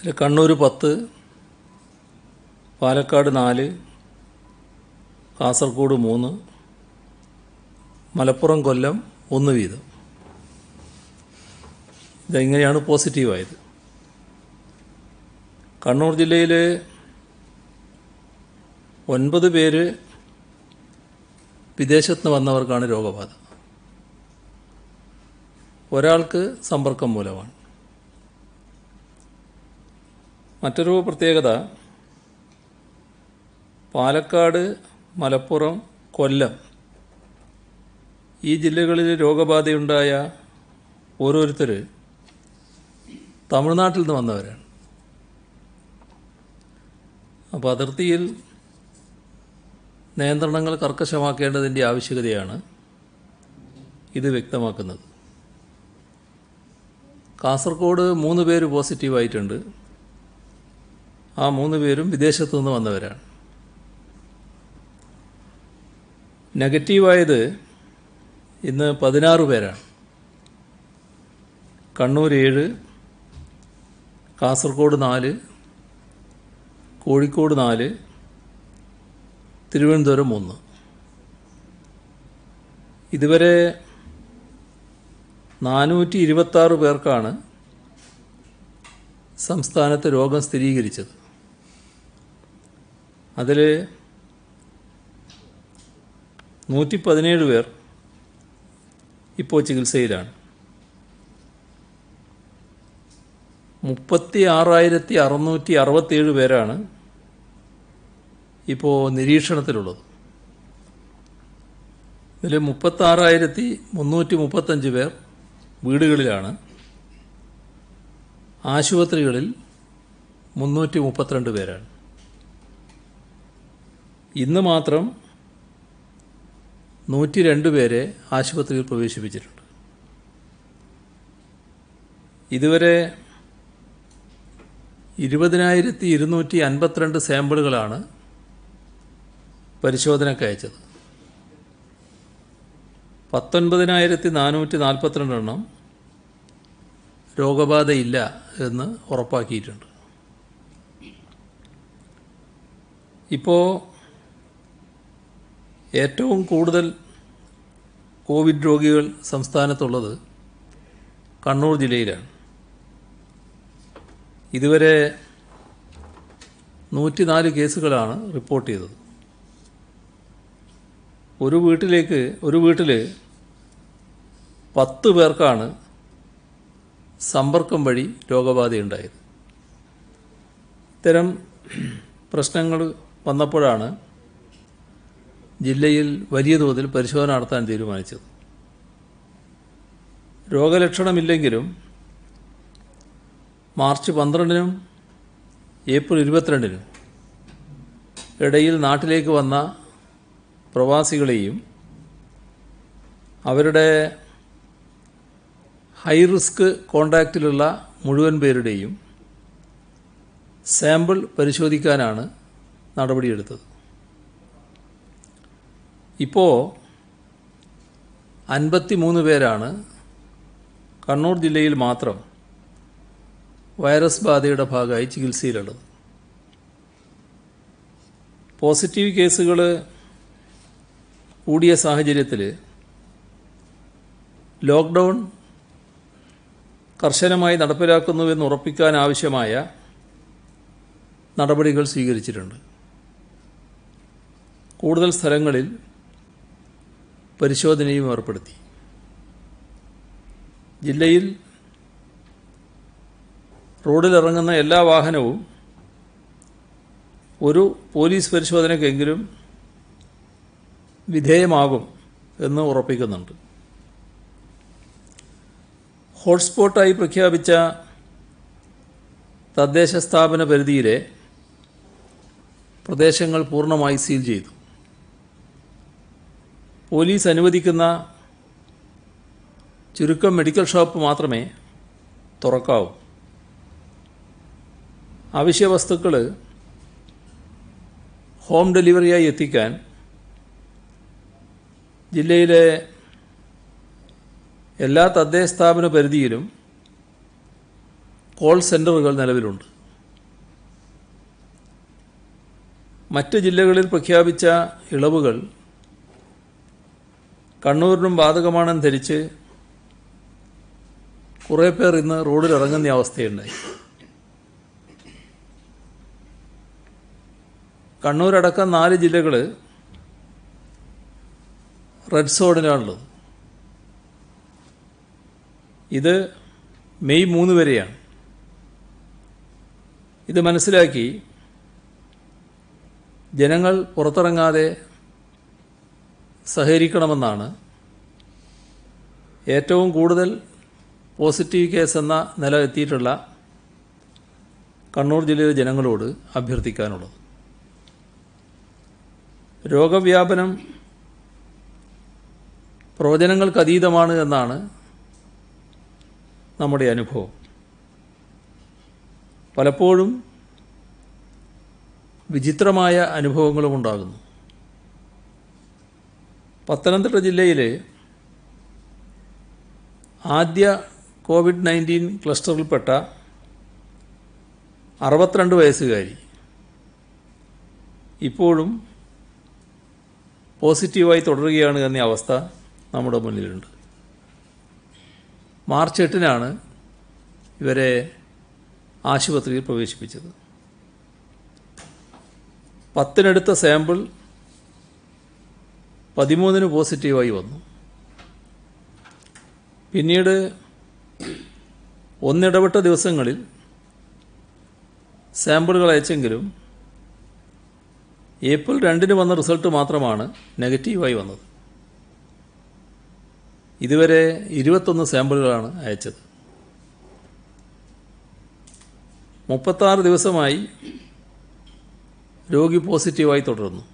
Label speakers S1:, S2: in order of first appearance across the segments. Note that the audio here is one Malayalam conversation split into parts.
S1: അതിൽ കണ്ണൂർ പത്ത് പാലക്കാട് നാല് കാസർഗോഡ് മൂന്ന് മലപ്പുറം കൊല്ലം ഒന്ന് വീതം ഇതെങ്ങനെയാണ് പോസിറ്റീവായത് കണ്ണൂർ ജില്ലയിൽ ഒൻപത് പേര് വിദേശത്ത് നിന്ന് വന്നവർക്കാണ് രോഗബാധ ഒരാൾക്ക് സമ്പർക്കം മൂലമാണ് മറ്റൊരു പ്രത്യേകത പാലക്കാട് മലപ്പുറം കൊല്ലം ഈ ജില്ലകളിൽ രോഗബാധയുണ്ടായ ഓരോരുത്തർ തമിഴ്നാട്ടിൽ നിന്ന് വന്നവരാണ് അപ്പോൾ അതിർത്തിയിൽ നിയന്ത്രണങ്ങൾ കർക്കശമാക്കേണ്ടതിൻ്റെ ആവശ്യകതയാണ് ഇത് വ്യക്തമാക്കുന്നത് കാസർഗോഡ് മൂന്ന് പേര് പോസിറ്റീവായിട്ടുണ്ട് ആ മൂന്ന് പേരും വിദേശത്തു നിന്ന് വന്നവരാണ് നെഗറ്റീവായത് ഇന്ന് പതിനാറ് പേരാണ് കണ്ണൂർ ഏഴ് കാസർഗോഡ് നാല് കോഴിക്കോട് നാല് തിരുവനന്തപുരം മൂന്ന് ഇതുവരെ നാനൂറ്റി ഇരുപത്താറ് പേർക്കാണ് സംസ്ഥാനത്ത് രോഗം സ്ഥിരീകരിച്ചത് അതിൽ നൂറ്റി പതിനേഴ് പേർ ഇപ്പോൾ ചികിത്സയിലാണ് മുപ്പത്തി ആറായിരത്തി അറുന്നൂറ്റി അറുപത്തേഴ് പേരാണ് ഇപ്പോൾ നിരീക്ഷണത്തിലുള്ളത് ഇതിൽ മുപ്പത്താറായിരത്തി മുന്നൂറ്റി മുപ്പത്തഞ്ച് പേർ വീടുകളിലാണ് ആശുപത്രികളിൽ മുന്നൂറ്റി മുപ്പത്തിരണ്ട് പേരാണ് ഇന്ന് മാത്രം നൂറ്റി രണ്ട് പേരെ ആശുപത്രിയിൽ പ്രവേശിപ്പിച്ചിട്ടുണ്ട് ഇതുവരെ ഇരുപതിനായിരത്തി ഇരുന്നൂറ്റി അൻപത്തിരണ്ട് സാമ്പിളുകളാണ് പരിശോധനയ്ക്ക് അയച്ചത് പത്തൊൻപതിനായിരത്തി നാനൂറ്റി നാൽപ്പത്തിരണ്ട് എണ്ണം രോഗബാധയില്ല എന്ന് ഉറപ്പാക്കിയിട്ടുണ്ട് ഇപ്പോൾ ഏറ്റവും കൂടുതൽ കോവിഡ് രോഗികൾ സംസ്ഥാനത്തുള്ളത് കണ്ണൂർ ജില്ലയിലാണ് ഇതുവരെ നൂറ്റിനാല് കേസുകളാണ് റിപ്പോർട്ട് ചെയ്തത് ഒരു വീട്ടിലേക്ക് ഒരു വീട്ടിൽ പത്ത് പേർക്കാണ് സമ്പർക്കം വഴി രോഗബാധയുണ്ടായത് ഇത്തരം പ്രശ്നങ്ങൾ വന്നപ്പോഴാണ് ജില്ലയിൽ വലിയ തോതിൽ പരിശോധന നടത്താൻ തീരുമാനിച്ചത് രോഗലക്ഷണമില്ലെങ്കിലും മാർച്ച് പന്ത്രണ്ടിനും ഏപ്രിൽ ഇരുപത്തിരണ്ടിനും ഇടയിൽ നാട്ടിലേക്ക് വന്ന പ്രവാസികളെയും അവരുടെ ഹൈ റിസ്ക് കോണ്ടാക്റ്റിലുള്ള മുഴുവൻ പേരുടെയും സാമ്പിൾ പരിശോധിക്കാനാണ് നടപടിയെടുത്തത് ഇപ്പോൾ അൻപത്തി മൂന്ന് പേരാണ് കണ്ണൂർ ജില്ലയിൽ മാത്രം വൈറസ് ബാധയുടെ ഭാഗമായി ചികിത്സയിലുള്ളത് പോസിറ്റീവ് കേസുകൾ കൂടിയ സാഹചര്യത്തിൽ ലോക്ക്ഡൗൺ കർശനമായി നടപ്പിലാക്കുന്നുവെന്ന് ഉറപ്പിക്കാൻ ആവശ്യമായ നടപടികൾ സ്വീകരിച്ചിട്ടുണ്ട് കൂടുതൽ സ്ഥലങ്ങളിൽ പരിശോധനയും ഏർപ്പെടുത്തി ജില്ലയിൽ റോഡിലിറങ്ങുന്ന എല്ലാ വാഹനവും ഒരു പോലീസ് പരിശോധനയ്ക്കെങ്കിലും വിധേയമാകും എന്ന് ഉറപ്പിക്കുന്നുണ്ട് ഹോട്ട്സ്പോട്ടായി പ്രഖ്യാപിച്ച തദ്ദേശ സ്ഥാപന പരിധിയിലെ പ്രദേശങ്ങൾ പൂർണ്ണമായി സീൽ ചെയ്തു പോലീസ് അനുവദിക്കുന്ന ചുരുക്കം മെഡിക്കൽ ഷോപ്പ് മാത്രമേ തുറക്കാവൂ അവശ്യ വസ്തുക്കൾ ഹോം ഡെലിവറിയായി എത്തിക്കാൻ ജില്ലയിലെ എല്ലാ തദ്ദേശ സ്ഥാപന പരിധിയിലും കോൾ സെൻ്ററുകൾ നിലവിലുണ്ട് മറ്റ് ജില്ലകളിൽ പ്രഖ്യാപിച്ച ഇളവുകൾ കണ്ണൂരിനും ബാധകമാണെന്ന് ധരിച്ച് കുറേ പേർ ഇന്ന് റോഡിൽ ഇറങ്ങുന്ന അവസ്ഥയുണ്ടായി കണ്ണൂരടക്കം നാല് ജില്ലകൾ റെഡ് സോണിലാണുള്ളത് ഇത് മെയ് മൂന്ന് വരെയാണ് ഇത് മനസ്സിലാക്കി ജനങ്ങൾ പുറത്തിറങ്ങാതെ സഹകരിക്കണമെന്നാണ് ഏറ്റവും കൂടുതൽ പോസിറ്റീവ് കേസ് എന്ന നില എത്തിയിട്ടുള്ള കണ്ണൂർ ജില്ലയിലെ ജനങ്ങളോട് അഭ്യർത്ഥിക്കാനുള്ളത് രോഗവ്യാപനം പ്രവചനങ്ങൾക്ക് അതീതമാണ് എന്നാണ് നമ്മുടെ അനുഭവം പലപ്പോഴും വിചിത്രമായ അനുഭവങ്ങളും ഉണ്ടാകുന്നു പത്തനംതിട്ട ജില്ലയിൽ ആദ്യ കോവിഡ് നയൻറ്റീൻ ക്ലസ്റ്ററിൽപ്പെട്ട അറുപത്തിരണ്ട് വയസ്സുകാരി ഇപ്പോഴും പോസിറ്റീവായി തുടരുകയാണ് എന്ന അവസ്ഥ നമ്മുടെ മുന്നിലുണ്ട് മാർച്ച് എട്ടിനാണ് ഇവരെ ആശുപത്രിയിൽ പ്രവേശിപ്പിച്ചത് പത്തിനെടുത്ത സാമ്പിൾ പതിമൂന്നിന് പോസിറ്റീവായി വന്നു പിന്നീട് ഒന്നിടവിട്ട ദിവസങ്ങളിൽ സാമ്പിളുകൾ അയച്ചെങ്കിലും ഏപ്രിൽ രണ്ടിന് വന്ന റിസൾട്ട് മാത്രമാണ് നെഗറ്റീവായി വന്നത് ഇതുവരെ ഇരുപത്തൊന്ന് സാമ്പിളുകളാണ് അയച്ചത് മുപ്പത്താറ് ദിവസമായി രോഗി പോസിറ്റീവായി തുടരുന്നു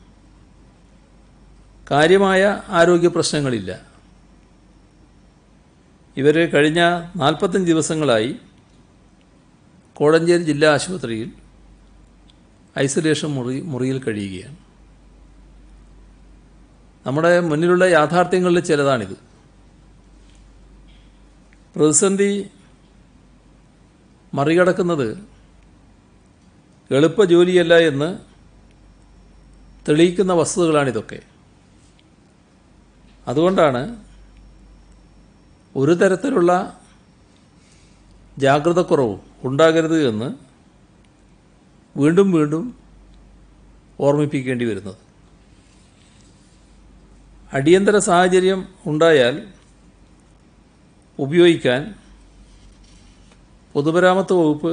S1: കാര്യമായ ആരോഗ്യ പ്രശ്നങ്ങളില്ല ഇവർ കഴിഞ്ഞ നാൽപ്പത്തഞ്ച് ദിവസങ്ങളായി കോഴഞ്ചേരി ജില്ലാ ആശുപത്രിയിൽ ഐസൊലേഷൻ മുറി മുറിയിൽ കഴിയുകയാണ് നമ്മുടെ മുന്നിലുള്ള യാഥാർത്ഥ്യങ്ങളിൽ ചിലതാണിത് പ്രതിസന്ധി മറികടക്കുന്നത് എളുപ്പ ജോലിയല്ല എന്ന് തെളിയിക്കുന്ന വസ്തുതകളാണിതൊക്കെ അതുകൊണ്ടാണ് ഒരു തരത്തിലുള്ള ജാഗ്രതക്കുറവും ഉണ്ടാകരുത് എന്ന് വീണ്ടും വീണ്ടും ഓർമ്മിപ്പിക്കേണ്ടി വരുന്നത് അടിയന്തര സാഹചര്യം ഉണ്ടായാൽ ഉപയോഗിക്കാൻ പൊതുമരാമത്ത് വകുപ്പ്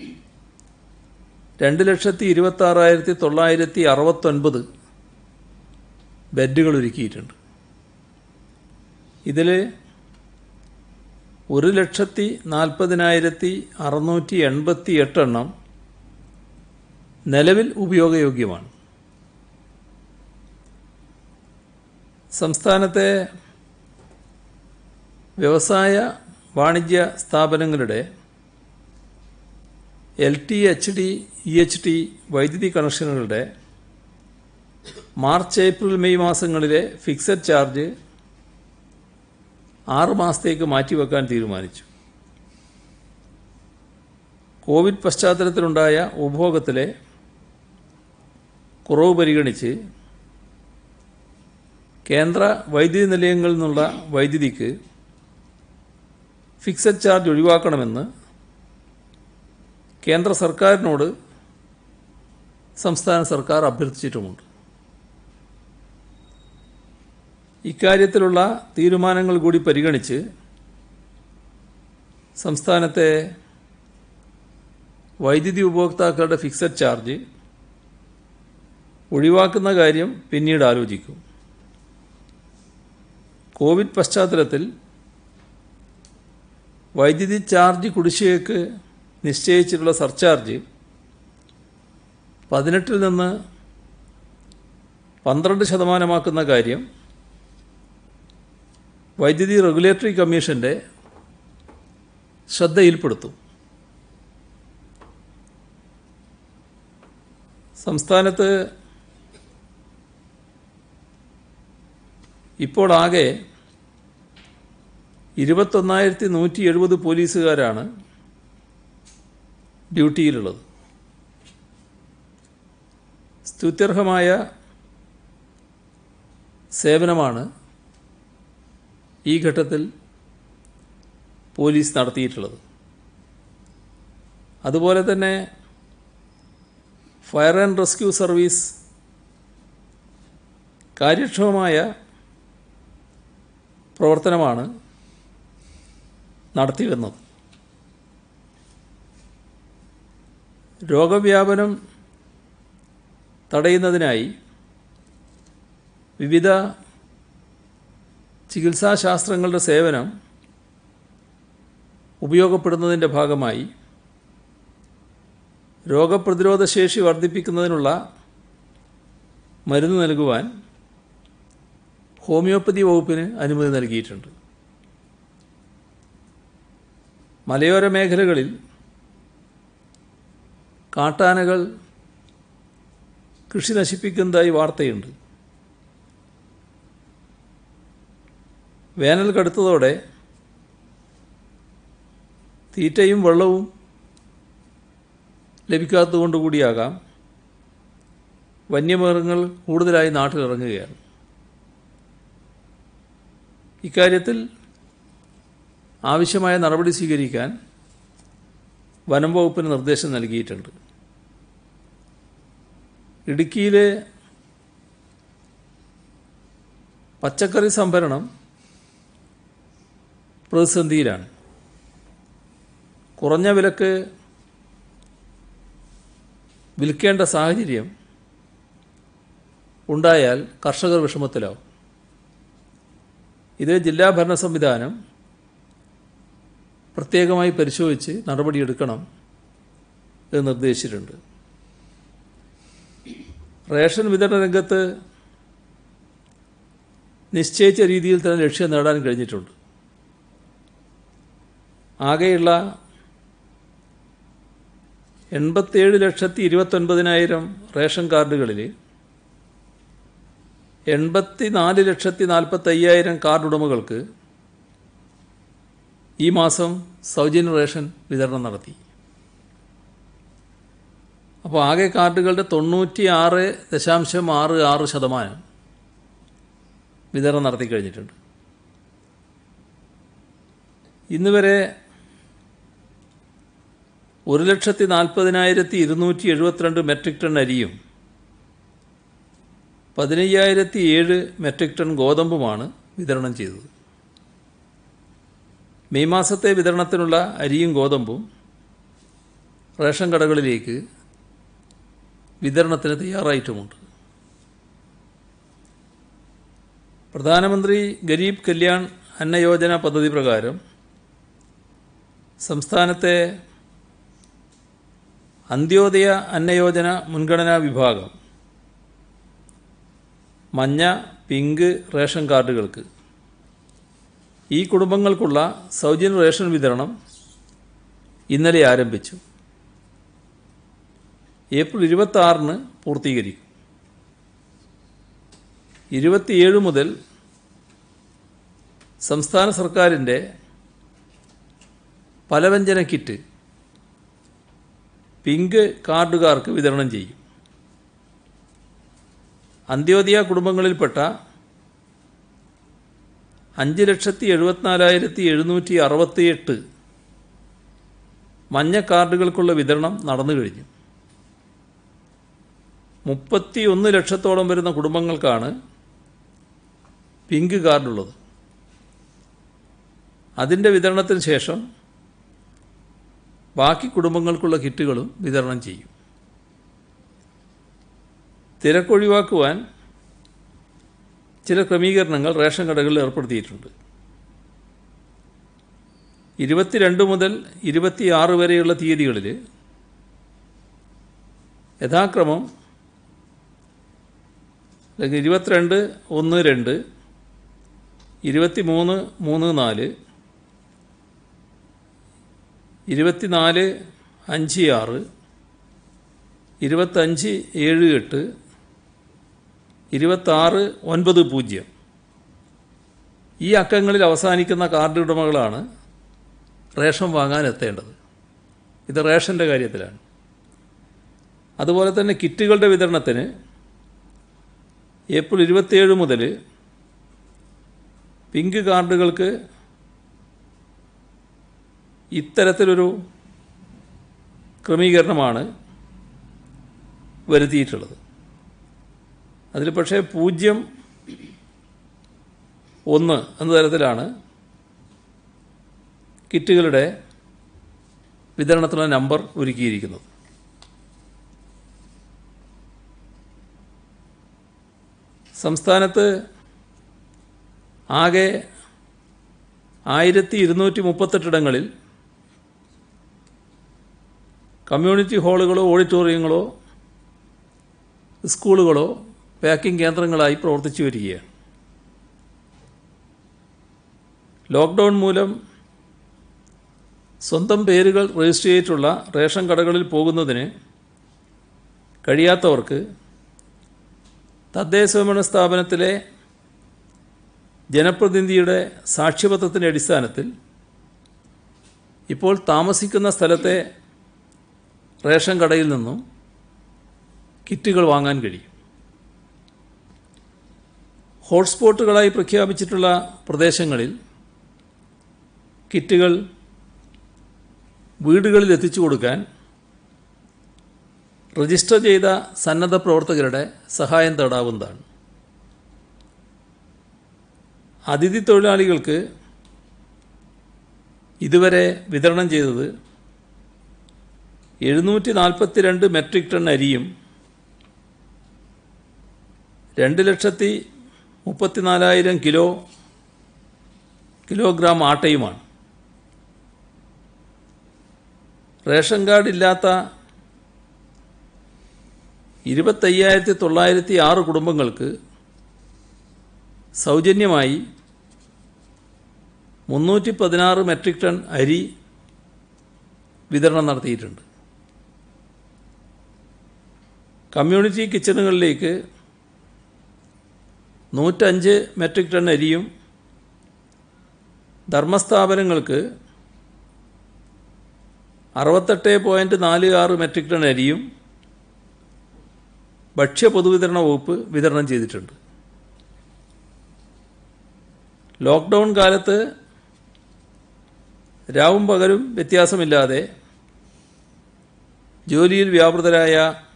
S1: രണ്ട് ലക്ഷത്തി ഇരുപത്തി ആറായിരത്തി തൊള്ളായിരത്തി അറുപത്തൊൻപത് ബെഡുകൾ ഒരുക്കിയിട്ടുണ്ട് ഇതിൽ ഒരു ലക്ഷത്തി നാൽപ്പതിനായിരത്തി അറുന്നൂറ്റി എൺപത്തി എട്ടെണ്ണം നിലവിൽ ഉപയോഗയോഗ്യമാണ് സംസ്ഥാനത്തെ വ്യവസായ വാണിജ്യ സ്ഥാപനങ്ങളുടെ L T H D E H T വൈദ്യുതി കണക്ഷനുകളുടെ മാർച്ച് ഏപ്രിൽ മെയ് മാസങ്ങളിലെ ഫിക്സഡ് ചാർജ് ആറ് മാസത്തേക്ക് മാറ്റിവെക്കാൻ തീരുമാനിച്ചു കോവിഡ് പശ്ചാത്തലത്തിലുണ്ടായ ഉപഭോഗത്തിലെ കുറവ് പരിഗണിച്ച് കേന്ദ്ര വൈദ്യുതി നിലയങ്ങളിൽ നിന്നുള്ള വൈദ്യുതിക്ക് ഫിക്സഡ് ചാർജ് ഒഴിവാക്കണമെന്ന് കേന്ദ്ര സർക്കാരിനോട് സംസ്ഥാന സർക്കാർ അഭ്യർത്ഥിച്ചിട്ടുമുണ്ട് ഇക്കാര്യത്തിലുള്ള തീരുമാനങ്ങൾ കൂടി പരിഗണിച്ച് സംസ്ഥാനത്തെ വൈദ്യുതി ഉപഭോക്താക്കളുടെ ഫിക്സഡ് ചാർജ് ഒഴിവാക്കുന്ന കാര്യം പിന്നീട് ആലോചിക്കും കോവിഡ് പശ്ചാത്തലത്തിൽ വൈദ്യുതി ചാർജ് കുടിശ്ശികയ്ക്ക് നിശ്ചയിച്ചിട്ടുള്ള സർചാർജ് പതിനെട്ടിൽ നിന്ന് പന്ത്രണ്ട് ശതമാനമാക്കുന്ന കാര്യം വൈദ്യുതി റെഗുലേറ്ററി കമ്മീഷൻ്റെ ശ്രദ്ധയിൽപ്പെടുത്തും സംസ്ഥാനത്ത് ഇപ്പോൾ ആകെ ഇരുപത്തൊന്നായിരത്തി നൂറ്റി എഴുപത് പോലീസുകാരാണ് ഡ്യൂട്ടിയിലുള്ളത് സ്തുത്യർഹമായ സേവനമാണ് ഈ ഘട്ടത്തിൽ പോലീസ് നടത്തിയിട്ടുള്ളത് അതുപോലെ തന്നെ ഫയർ ആൻഡ് റെസ്ക്യൂ സർവീസ് കാര്യക്ഷമമായ പ്രവർത്തനമാണ് നടത്തിവരുന്നത് രോഗവ്യാപനം തടയുന്നതിനായി വിവിധ ചികിത്സാശാസ്ത്രങ്ങളുടെ സേവനം ഉപയോഗപ്പെടുന്നതിൻ്റെ ഭാഗമായി രോഗപ്രതിരോധ ശേഷി വർദ്ധിപ്പിക്കുന്നതിനുള്ള മരുന്ന് നൽകുവാൻ ഹോമിയോപ്പതി വകുപ്പിന് അനുമതി നൽകിയിട്ടുണ്ട് മലയോര മേഖലകളിൽ കാട്ടാനകൾ കൃഷി നശിപ്പിക്കുന്നതായി വാർത്തയുണ്ട് വേനൽ കടുത്തതോടെ തീറ്റയും വെള്ളവും ലഭിക്കാത്തതുകൊണ്ടുകൂടിയാകാം വന്യമൃഗങ്ങൾ കൂടുതലായി നാട്ടിലിറങ്ങുകയാണ് ഇക്കാര്യത്തിൽ ആവശ്യമായ നടപടി സ്വീകരിക്കാൻ വനം വകുപ്പിന് നിർദ്ദേശം നൽകിയിട്ടുണ്ട് ഇടുക്കിയിലെ പച്ചക്കറി സംഭരണം പ്രതിസന്ധിയിലാണ് കുറഞ്ഞ വിലക്ക് വിൽക്കേണ്ട സാഹചര്യം ഉണ്ടായാൽ കർഷകർ വിഷമത്തിലാവും ഇത് ജില്ലാ ഭരണ സംവിധാനം പ്രത്യേകമായി പരിശോധിച്ച് നടപടിയെടുക്കണം എന്ന് നിർദ്ദേശിച്ചിട്ടുണ്ട് റേഷൻ വിതരണ രംഗത്ത് നിശ്ചയിച്ച രീതിയിൽ തന്നെ ലക്ഷ്യം നേടാൻ കഴിഞ്ഞിട്ടുണ്ട് ആകെയുള്ള എൺപത്തേഴ് ലക്ഷത്തി ഇരുപത്തൊൻപതിനായിരം റേഷൻ കാർഡുകളിൽ എൺപത്തി നാല് ലക്ഷത്തി നാൽപ്പത്തയ്യായിരം കാർഡ് ഉടമകൾക്ക് ഈ മാസം സൗജന്യ റേഷൻ വിതരണം നടത്തി അപ്പോൾ ആകെ കാർഡുകളുടെ തൊണ്ണൂറ്റി ആറ് ദശാംശം ആറ് ആറ് ശതമാനം വിതരണം നടത്തി കഴിഞ്ഞിട്ടുണ്ട് ഇന്ന് വരെ ഒരു ലക്ഷത്തി നാൽപ്പതിനായിരത്തി ഇരുന്നൂറ്റി എഴുപത്തിരണ്ട് മെട്രിക് ടൺ അരിയും പതിനയ്യായിരത്തി ഏഴ് മെട്രിക് ടൺ ഗോതമ്പുമാണ് വിതരണം ചെയ്തത് മെയ് മാസത്തെ വിതരണത്തിനുള്ള അരിയും ഗോതമ്പും റേഷൻ കടകളിലേക്ക് വിതരണത്തിന് തയ്യാറായിട്ടുമുണ്ട് പ്രധാനമന്ത്രി ഗരീബ് കല്യാൺ അന്ന യോജന പദ്ധതി പ്രകാരം സംസ്ഥാനത്തെ അന്ത്യോദയ അന്നയോജന മുൻഗണനാ വിഭാഗം മഞ്ഞ പിങ്ക് റേഷൻ കാർഡുകൾക്ക് ഈ കുടുംബങ്ങൾക്കുള്ള സൗജന്യ റേഷൻ വിതരണം ഇന്നലെ ആരംഭിച്ചു ഏപ്രിൽ ഇരുപത്തി ആറിന് പൂർത്തീകരിക്കും ഇരുപത്തിയേഴ് മുതൽ സംസ്ഥാന സർക്കാരിൻ്റെ പലവ്യഞ്ജന കിറ്റ് പിങ്ക് കാർഡുകാർക്ക് വിതരണം ചെയ്യും അന്ത്യോദയ കുടുംബങ്ങളിൽപ്പെട്ട അഞ്ച് ലക്ഷത്തി എഴുപത്തിനാലായിരത്തി എഴുന്നൂറ്റി അറുപത്തിയെട്ട് മഞ്ഞ കാർഡുകൾക്കുള്ള വിതരണം നടന്നു കഴിഞ്ഞു മുപ്പത്തി ഒന്ന് ലക്ഷത്തോളം വരുന്ന കുടുംബങ്ങൾക്കാണ് പിങ്ക് കാർഡുള്ളത് അതിൻ്റെ വിതരണത്തിന് ശേഷം ബാക്കി കുടുംബങ്ങൾക്കുള്ള കിറ്റുകളും വിതരണം ചെയ്യും തിരക്കൊഴിവാക്കുവാൻ ചില ക്രമീകരണങ്ങൾ റേഷൻ കടകളിൽ ഏർപ്പെടുത്തിയിട്ടുണ്ട് ഇരുപത്തിരണ്ട് മുതൽ ഇരുപത്തിയാറ് വരെയുള്ള തീയതികളിൽ യഥാക്രമം അല്ലെങ്കിൽ ഇരുപത്തിരണ്ട് ഒന്ന് രണ്ട് ഇരുപത്തി മൂന്ന് മൂന്ന് നാല് ഇരുപത്തിനാല് അഞ്ച് ആറ് ഇരുപത്തഞ്ച് ഏഴ് എട്ട് ഇരുപത്താറ് ഒൻപത് പൂജ്യം ഈ അക്കങ്ങളിൽ അവസാനിക്കുന്ന കാർഡ് ഉടമകളാണ് റേഷൻ വാങ്ങാൻ എത്തേണ്ടത് ഇത് റേഷൻ്റെ കാര്യത്തിലാണ് അതുപോലെ തന്നെ കിറ്റുകളുടെ വിതരണത്തിന് ഏപ്രിൽ ഇരുപത്തിയേഴ് മുതൽ പിങ്ക് കാർഡുകൾക്ക് ഇത്തരത്തിലൊരു ക്രമീകരണമാണ് വരുത്തിയിട്ടുള്ളത് അതിൽ പക്ഷേ പൂജ്യം ഒന്ന് എന്ന തരത്തിലാണ് കിറ്റുകളുടെ വിതരണത്തിനുള്ള നമ്പർ ഒരുക്കിയിരിക്കുന്നത് സംസ്ഥാനത്ത് ആകെ ആയിരത്തി ഇരുന്നൂറ്റി മുപ്പത്തെട്ടിടങ്ങളിൽ കമ്മ്യൂണിറ്റി ഹാളുകളോ ഓഡിറ്റോറിയങ്ങളോ സ്കൂളുകളോ പാക്കിംഗ് കേന്ദ്രങ്ങളായി പ്രവർത്തിച്ചു വരികയാണ് ലോക്ക്ഡൗൺ മൂലം സ്വന്തം പേരുകൾ രജിസ്റ്റർ ചെയ്തിട്ടുള്ള റേഷൻ കടകളിൽ പോകുന്നതിന് കഴിയാത്തവർക്ക് തദ്ദേശ സ്വയംഭരണ സ്ഥാപനത്തിലെ ജനപ്രതിനിധിയുടെ സാക്ഷ്യപത്രത്തിൻ്റെ അടിസ്ഥാനത്തിൽ ഇപ്പോൾ താമസിക്കുന്ന സ്ഥലത്തെ റേഷൻ കടയിൽ നിന്നും കിറ്റുകൾ വാങ്ങാൻ കഴിയും ഹോട്ട്സ്പോട്ടുകളായി പ്രഖ്യാപിച്ചിട്ടുള്ള പ്രദേശങ്ങളിൽ കിറ്റുകൾ വീടുകളിൽ എത്തിച്ചു കൊടുക്കാൻ രജിസ്റ്റർ ചെയ്ത സന്നദ്ധ പ്രവർത്തകരുടെ സഹായം തേടാവുന്നതാണ് അതിഥി തൊഴിലാളികൾക്ക് ഇതുവരെ വിതരണം ചെയ്തത് എഴുന്നൂറ്റി നാൽപ്പത്തി രണ്ട് മെട്രിക് ടൺ അരിയും രണ്ട് ലക്ഷത്തി മുപ്പത്തിനാലായിരം കിലോ കിലോഗ്രാം ആട്ടയുമാണ് റേഷൻ കാർഡ് ഇല്ലാത്ത ഇരുപത്തയ്യായിരത്തി തൊള്ളായിരത്തി ആറ് കുടുംബങ്ങൾക്ക് സൗജന്യമായി മുന്നൂറ്റി പതിനാറ് മെട്രിക് ടൺ അരി വിതരണം നടത്തിയിട്ടുണ്ട് കമ്മ്യൂണിറ്റി കിച്ചണുകളിലേക്ക് നൂറ്റഞ്ച് മെട്രിക് ടൺ അരിയും ധർമ്മസ്ഥാപനങ്ങൾക്ക് അറുപത്തെട്ട് പോയിൻറ്റ് നാല് ആറ് മെട്രിക് ടൺ അരിയും ഭക്ഷ്യ പൊതുവിതരണ വകുപ്പ് വിതരണം ചെയ്തിട്ടുണ്ട് ലോക്ക്ഡൗൺ കാലത്ത് രാവും പകലും വ്യത്യാസമില്ലാതെ ജോലിയിൽ വ്യാപൃതരായ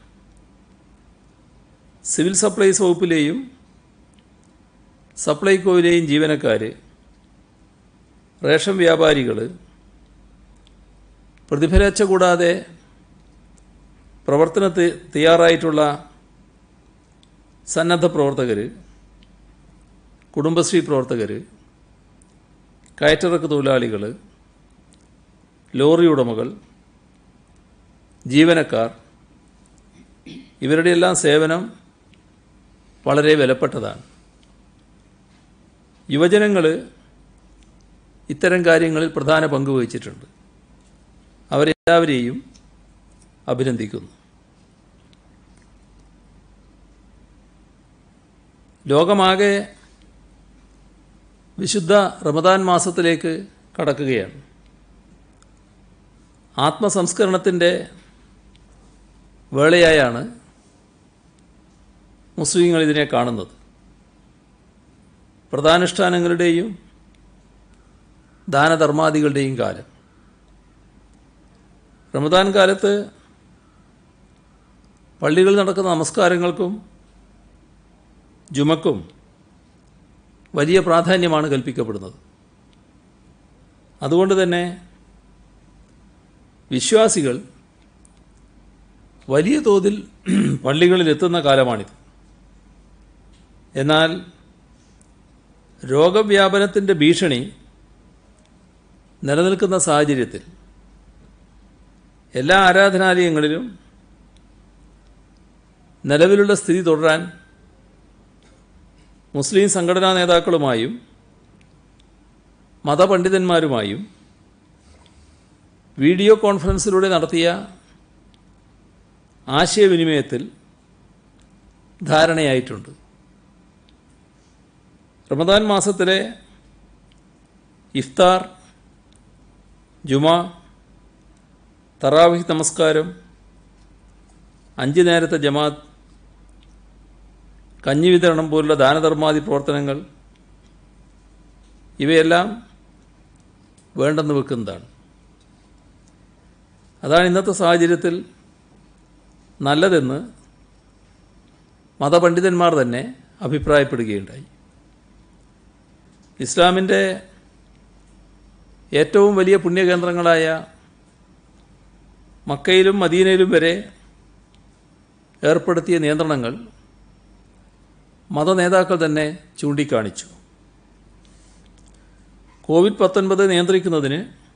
S1: സിവിൽ സപ്ലൈസ് വകുപ്പിലെയും സപ്ലൈകോയിലെയും ജീവനക്കാർ റേഷൻ വ്യാപാരികൾ പ്രതിഫലേച്ഛ കൂടാതെ പ്രവർത്തനത്തിൽ തയ്യാറായിട്ടുള്ള സന്നദ്ധ പ്രവർത്തകർ കുടുംബശ്രീ പ്രവർത്തകർ കയറ്റിറക്ക് തൊഴിലാളികൾ ലോറി ഉടമകൾ ജീവനക്കാർ ഇവരുടെയെല്ലാം സേവനം വളരെ വിലപ്പെട്ടതാണ് യുവജനങ്ങൾ ഇത്തരം കാര്യങ്ങളിൽ പ്രധാന പങ്ക് വഹിച്ചിട്ടുണ്ട് അവരെല്ലാവരെയും അഭിനന്ദിക്കുന്നു ലോകമാകെ വിശുദ്ധ റമദാൻ മാസത്തിലേക്ക് കടക്കുകയാണ് ആത്മസംസ്കരണത്തിൻ്റെ വേളയായാണ് മുസ്ലിങ്ങൾ ഇതിനെ കാണുന്നത് പ്രധാനുഷ്ഠാനങ്ങളുടെയും ദാനധർമാദികളുടെയും കാലം റമദാൻ കാലത്ത് പള്ളികളിൽ നടക്കുന്ന നമസ്കാരങ്ങൾക്കും ജുമക്കും വലിയ പ്രാധാന്യമാണ് കൽപ്പിക്കപ്പെടുന്നത് അതുകൊണ്ട് തന്നെ വിശ്വാസികൾ വലിയ തോതിൽ പള്ളികളിൽ എത്തുന്ന കാലമാണിത് എന്നാൽ രോഗവ്യാപനത്തിൻ്റെ ഭീഷണി നിലനിൽക്കുന്ന സാഹചര്യത്തിൽ എല്ലാ ആരാധനാലയങ്ങളിലും നിലവിലുള്ള സ്ഥിതി തുടരാൻ മുസ്ലിം സംഘടനാ നേതാക്കളുമായും മതപണ്ഡിതന്മാരുമായും വീഡിയോ കോൺഫറൻസിലൂടെ നടത്തിയ ആശയവിനിമയത്തിൽ ധാരണയായിട്ടുണ്ട് റമദാൻ മാസത്തിലെ ഇഫ്താർ ജുമ തറാവിഹ് നമസ്കാരം അഞ്ച് നേരത്തെ ജമാത്ത് കഞ്ഞി വിതരണം പോലുള്ള ദാനധർമാദി പ്രവർത്തനങ്ങൾ ഇവയെല്ലാം വേണ്ടെന്ന് വെക്കുന്നതാണ് അതാണ് ഇന്നത്തെ സാഹചര്യത്തിൽ നല്ലതെന്ന് മതപണ്ഡിതന്മാർ തന്നെ അഭിപ്രായപ്പെടുകയുണ്ടായി ഇസ്ലാമിൻ്റെ ഏറ്റവും വലിയ പുണ്യകേന്ദ്രങ്ങളായ മക്കയിലും മദീനയിലും വരെ ഏർപ്പെടുത്തിയ നിയന്ത്രണങ്ങൾ മതനേതാക്കൾ തന്നെ ചൂണ്ടിക്കാണിച്ചു കോവിഡ് പത്തൊൻപത് നിയന്ത്രിക്കുന്നതിന്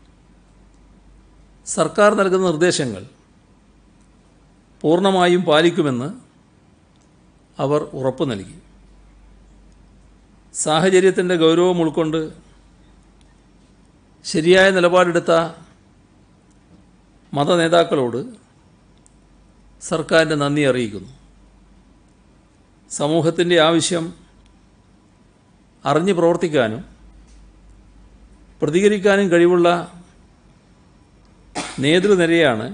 S1: സർക്കാർ നൽകുന്ന നിർദ്ദേശങ്ങൾ പൂർണ്ണമായും പാലിക്കുമെന്ന് അവർ ഉറപ്പു നൽകി സാഹചര്യത്തിൻ്റെ ഗൗരവം ഉൾക്കൊണ്ട് ശരിയായ നിലപാടെടുത്ത മതനേതാക്കളോട് സർക്കാരിൻ്റെ നന്ദി അറിയിക്കുന്നു സമൂഹത്തിൻ്റെ ആവശ്യം അറിഞ്ഞു പ്രവർത്തിക്കാനും പ്രതികരിക്കാനും കഴിവുള്ള നേതൃനിരയാണ്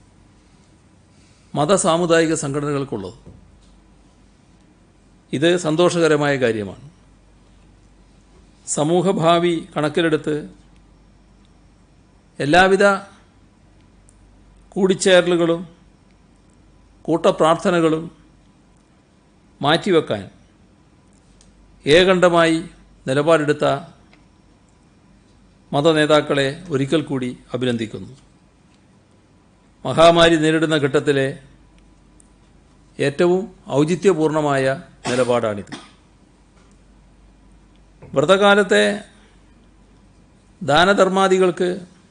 S1: മതസാമുദായിക സംഘടനകൾക്കുള്ളത് ഇത് സന്തോഷകരമായ കാര്യമാണ് സമൂഹഭാവി കണക്കിലെടുത്ത് എല്ലാവിധ കൂടിച്ചേരലുകളും കൂട്ടപ്രാർത്ഥനകളും മാറ്റിവെക്കാൻ ഏകണ്ഠമായി നിലപാടെടുത്ത മതനേതാക്കളെ ഒരിക്കൽ കൂടി അഭിനന്ദിക്കുന്നു മഹാമാരി നേരിടുന്ന ഘട്ടത്തിലെ ഏറ്റവും ഔചിത്യപൂർണമായ നിലപാടാണിത് വ്രതകാലത്തെ ദാനധർമാദികൾക്ക്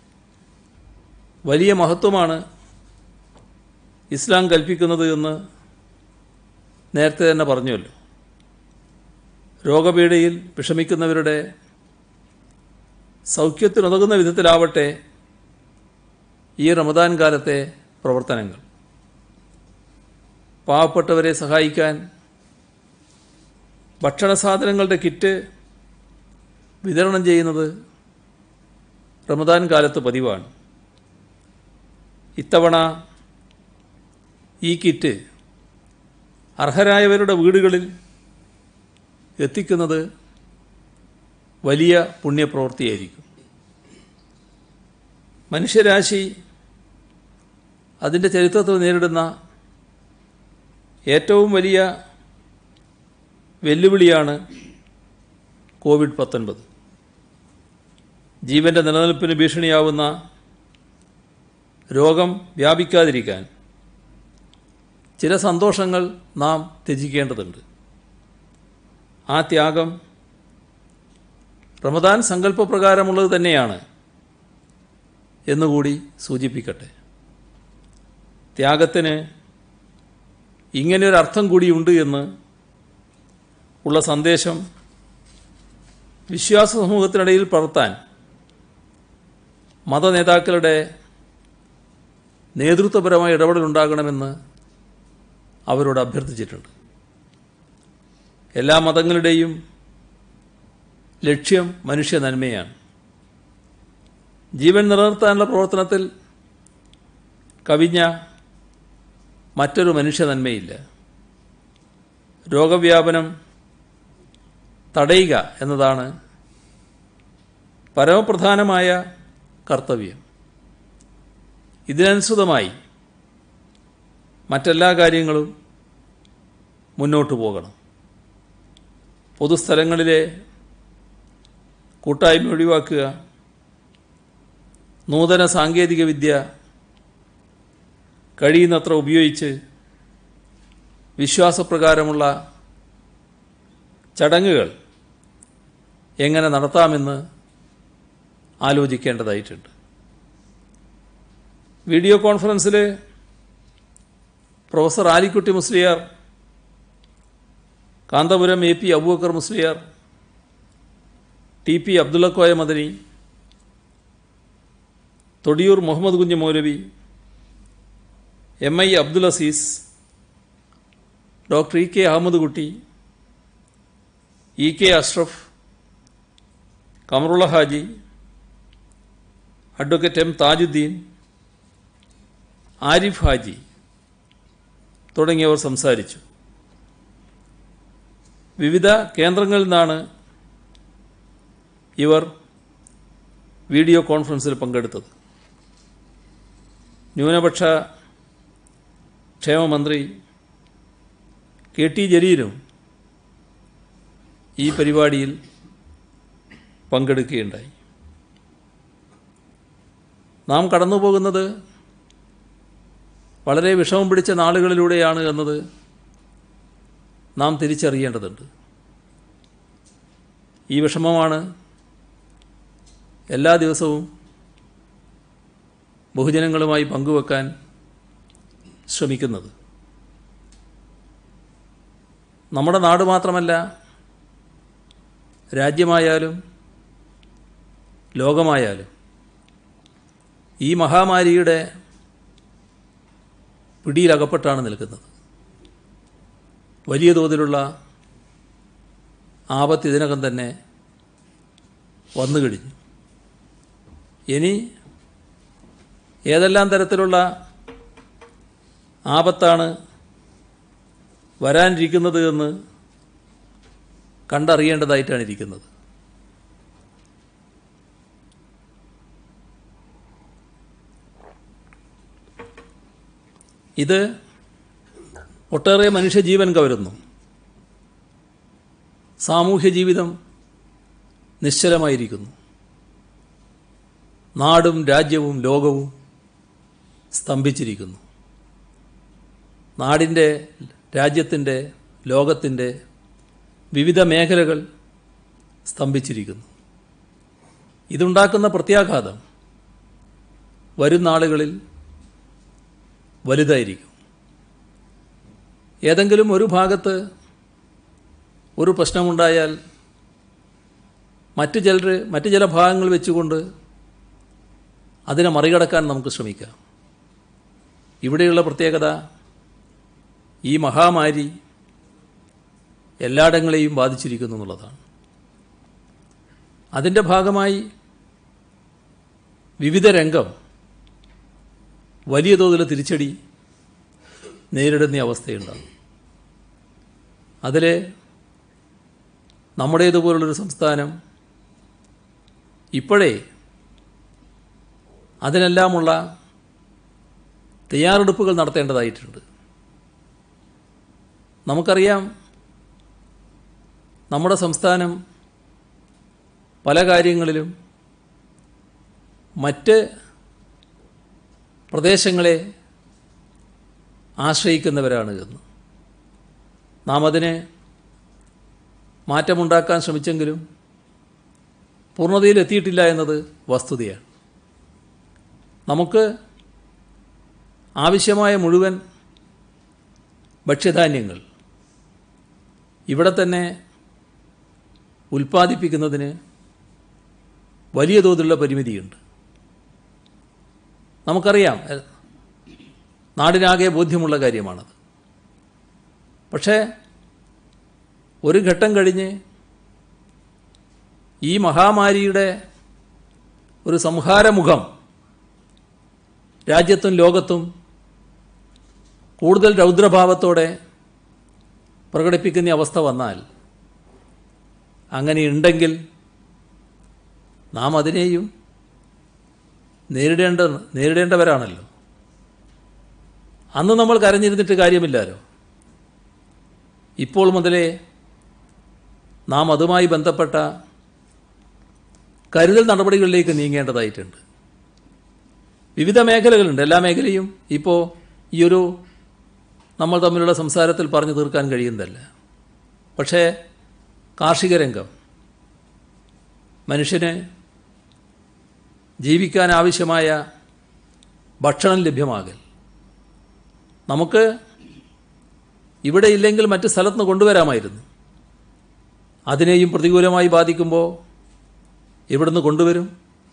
S1: വലിയ മഹത്വമാണ് ഇസ്ലാം കൽപ്പിക്കുന്നത് എന്ന് നേരത്തെ തന്നെ പറഞ്ഞുവല്ലോ രോഗപീഠയിൽ വിഷമിക്കുന്നവരുടെ സൗഖ്യത്തിനുതകുന്ന വിധത്തിലാവട്ടെ ഈ റമദാൻ കാലത്തെ പ്രവർത്തനങ്ങൾ പാവപ്പെട്ടവരെ സഹായിക്കാൻ ഭക്ഷണ സാധനങ്ങളുടെ കിറ്റ് വിതരണം ചെയ്യുന്നത് റമദാൻ കാലത്ത് പതിവാണ് ഇത്തവണ ഈ കിറ്റ് അർഹരായവരുടെ വീടുകളിൽ എത്തിക്കുന്നത് വലിയ പുണ്യപ്രവൃത്തിയായിരിക്കും മനുഷ്യരാശി അതിൻ്റെ ചരിത്രത്തിൽ നേരിടുന്ന ഏറ്റവും വലിയ വെല്ലുവിളിയാണ് കോവിഡ് പത്തൊൻപത് ജീവൻ്റെ നിലനിൽപ്പിന് ഭീഷണിയാവുന്ന രോഗം വ്യാപിക്കാതിരിക്കാൻ ചില സന്തോഷങ്ങൾ നാം ത്യജിക്കേണ്ടതുണ്ട് ആ ത്യാഗം റമദാൻ സങ്കല്പപ്രകാരമുള്ളത് തന്നെയാണ് എന്നുകൂടി സൂചിപ്പിക്കട്ടെ ത്യാഗത്തിന് ഇങ്ങനെയൊരർത്ഥം കൂടിയുണ്ട് എന്ന് ഉള്ള സന്ദേശം വിശ്വാസ സമൂഹത്തിനിടയിൽ പകർത്താൻ മതനേതാക്കളുടെ നേതൃത്വപരമായ ഇടപെടലുണ്ടാകണമെന്ന് അവരോട് അഭ്യർത്ഥിച്ചിട്ടുണ്ട് എല്ലാ മതങ്ങളുടെയും ലക്ഷ്യം മനുഷ്യ നന്മയാണ് ജീവൻ നിലനിർത്താനുള്ള പ്രവർത്തനത്തിൽ കവിഞ്ഞ മറ്റൊരു മനുഷ്യ നന്മയില്ല രോഗവ്യാപനം തടയുക എന്നതാണ് പരമപ്രധാനമായ കർത്തവ്യം ഇതിനനുസൃതമായി മറ്റെല്ലാ കാര്യങ്ങളും മുന്നോട്ട് പോകണം പൊതുസ്ഥലങ്ങളിലെ കൂട്ടായ്മ ഒഴിവാക്കുക നൂതന സാങ്കേതിക വിദ്യ കഴിയുന്നത്ര ഉപയോഗിച്ച് വിശ്വാസപ്രകാരമുള്ള ചടങ്ങുകൾ എങ്ങനെ നടത്താമെന്ന് ആലോചിക്കേണ്ടതായിട്ടുണ്ട് വീഡിയോ കോൺഫറൻസിൽ professor Alikutty Musliyar Kanthapuram A P Abubakar Musliyar T P Abdullakoya Madani Thodiyoor Muhammad Kunju Moulavi M I Abdul Aziz doctor E K Ahmed Kutty E K Ashraf Kamarulla Haji advocate M Thajudheen Arif Haji തുടങ്ങിയവർ സംസാരിച്ചു വിവിധ കേന്ദ്രങ്ങളിൽ നിന്നാണ് ഇവർ വീഡിയോ കോൺഫറൻസിൽ പങ്കെടുത്തത് ന്യൂനപക്ഷ ക്ഷേമമന്ത്രി കെ ടി ജലീലും ഈ പരിപാടിയിൽ പങ്കെടുക്കുകയുണ്ടായി നാം കടന്നു പോകുന്നത് വളരെ വിഷമം പിടിച്ച നാളുകളിലൂടെയാണ് എന്നത് നാം തിരിച്ചറിയേണ്ടതുണ്ട് ഈ വിഷമമാണ് എല്ലാ ദിവസവും ബഹുജനങ്ങളുമായി പങ്കുവെക്കാൻ ശ്രമിക്കുന്നത് നമ്മുടെ നാട് മാത്രമല്ല രാജ്യമായാലും ലോകമായാലും ഈ മഹാമാരിയുടെ പിടിയിലകപ്പെട്ടാണ് നിൽക്കുന്നത് വലിയ തോതിലുള്ള ആപത്ത് ഇതിനകം തന്നെ വന്നു കഴിഞ്ഞു ഇനി ഏതെല്ലാം തരത്തിലുള്ള ആപത്താണ് വരാനിരിക്കുന്നത് എന്ന് കണ്ടറിയേണ്ടതായിട്ടാണ് ഇരിക്കുന്നത് ഇത് ഒട്ടേറെ മനുഷ്യജീവൻ കവരുന്നു സാമൂഹ്യ ജീവിതം നിശ്ചലമായിരിക്കുന്നു നാടും രാജ്യവും ലോകവും സ്തംഭിച്ചിരിക്കുന്നു നാടിൻ്റെ രാജ്യത്തിൻ്റെ ലോകത്തിൻ്റെ വിവിധ മേഖലകൾ സ്തംഭിച്ചിരിക്കുന്നു ഇതുണ്ടാക്കുന്ന പ്രത്യാഘാതം വരും നാളുകളിൽ വലുതായിരിക്കും ഏതെങ്കിലും ഒരു ഭാഗത്ത് ഒരു പ്രശ്നമുണ്ടായാൽ മറ്റു ചിലർ മറ്റു ചില ഭാഗങ്ങൾ വെച്ചുകൊണ്ട് അതിനെ മറികടക്കാൻ നമുക്ക് ശ്രമിക്കാം ഇവിടെയുള്ള പ്രത്യേകത ഈ മഹാമാരി എല്ലായിടങ്ങളെയും ബാധിച്ചിരിക്കുന്നു എന്നുള്ളതാണ് അതിൻ്റെ ഭാഗമായി വിവിധ രംഗം വലിയ തോതിൽ തിരിച്ചടി നേരിടുന്ന അവസ്ഥയുണ്ടാകും അതിൽ നമ്മുടേതുപോലുള്ളൊരു സംസ്ഥാനം ഇപ്പോഴേ അതിനെല്ലാമുള്ള തയ്യാറെടുപ്പുകൾ നടത്തേണ്ടതായിട്ടുണ്ട് നമുക്കറിയാം നമ്മുടെ സംസ്ഥാനം പല കാര്യങ്ങളിലും മറ്റ് പ്രദേശങ്ങളെ ആശ്രയിക്കുന്നവരാണ് എന്ന് നാം അതിന് മാറ്റമുണ്ടാക്കാൻ ശ്രമിച്ചെങ്കിലും പൂർണ്ണതയിൽ എത്തിയിട്ടില്ല എന്നത് വസ്തുതയാണ് നമുക്ക് ആവശ്യമായ മുഴുവൻ ഭക്ഷ്യധാന്യങ്ങൾ ഇവിടെ തന്നെ ഉൽപ്പാദിപ്പിക്കുന്നതിന് വലിയ തോതിലുള്ള പരിമിതിയുണ്ട് നമുക്കറിയാം എ, നാടിനാകെ ബോധ്യമുള്ള കാര്യമാണത് പക്ഷേ ഒരു ഘട്ടം കഴിഞ്ഞ് ഈ മഹാമാരിയുടെ ഒരു സംഹാരമുഖം രാജ്യത്തും ലോകത്തും കൂടുതൽ രൗദ്രഭാവത്തോടെ പ്രകടിപ്പിക്കുന്ന അവസ്ഥ വന്നാൽ അങ്ങനെയുണ്ടെങ്കിൽ നാം അതിനെയും നേരിടേണ്ട നേരിടേണ്ടവരാണല്ലോ അന്ന് നമ്മൾ കരഞ്ഞിരുന്നിട്ട് കാര്യമില്ലല്ലോ ഇപ്പോൾ മുതലേ നാം അതുമായി ബന്ധപ്പെട്ട കരുതൽ നടപടികളിലേക്ക് നീങ്ങേണ്ടതായിട്ടുണ്ട് വിവിധ മേഖലകളുണ്ട് എല്ലാ മേഖലയും ഇപ്പോൾ ഈ ഒരു നമ്മൾ തമ്മിലുള്ള സംസാരത്തിൽ പറഞ്ഞു തീർക്കാൻ കഴിയുന്നതല്ല പക്ഷേ കാർഷിക രംഗം മനുഷ്യന് ജീവിക്കാൻ ആവശ്യമായ ഭക്ഷണം ലഭ്യമാകൽ നമുക്ക് ഇവിടെ ഇല്ലെങ്കിൽ മറ്റ് സ്ഥലത്തുനിന്ന് കൊണ്ടുവരാമായിരുന്നു അതിനെയും പ്രതികൂലമായി ബാധിക്കുമ്പോൾ ഇവിടുന്ന് കൊണ്ടുവരും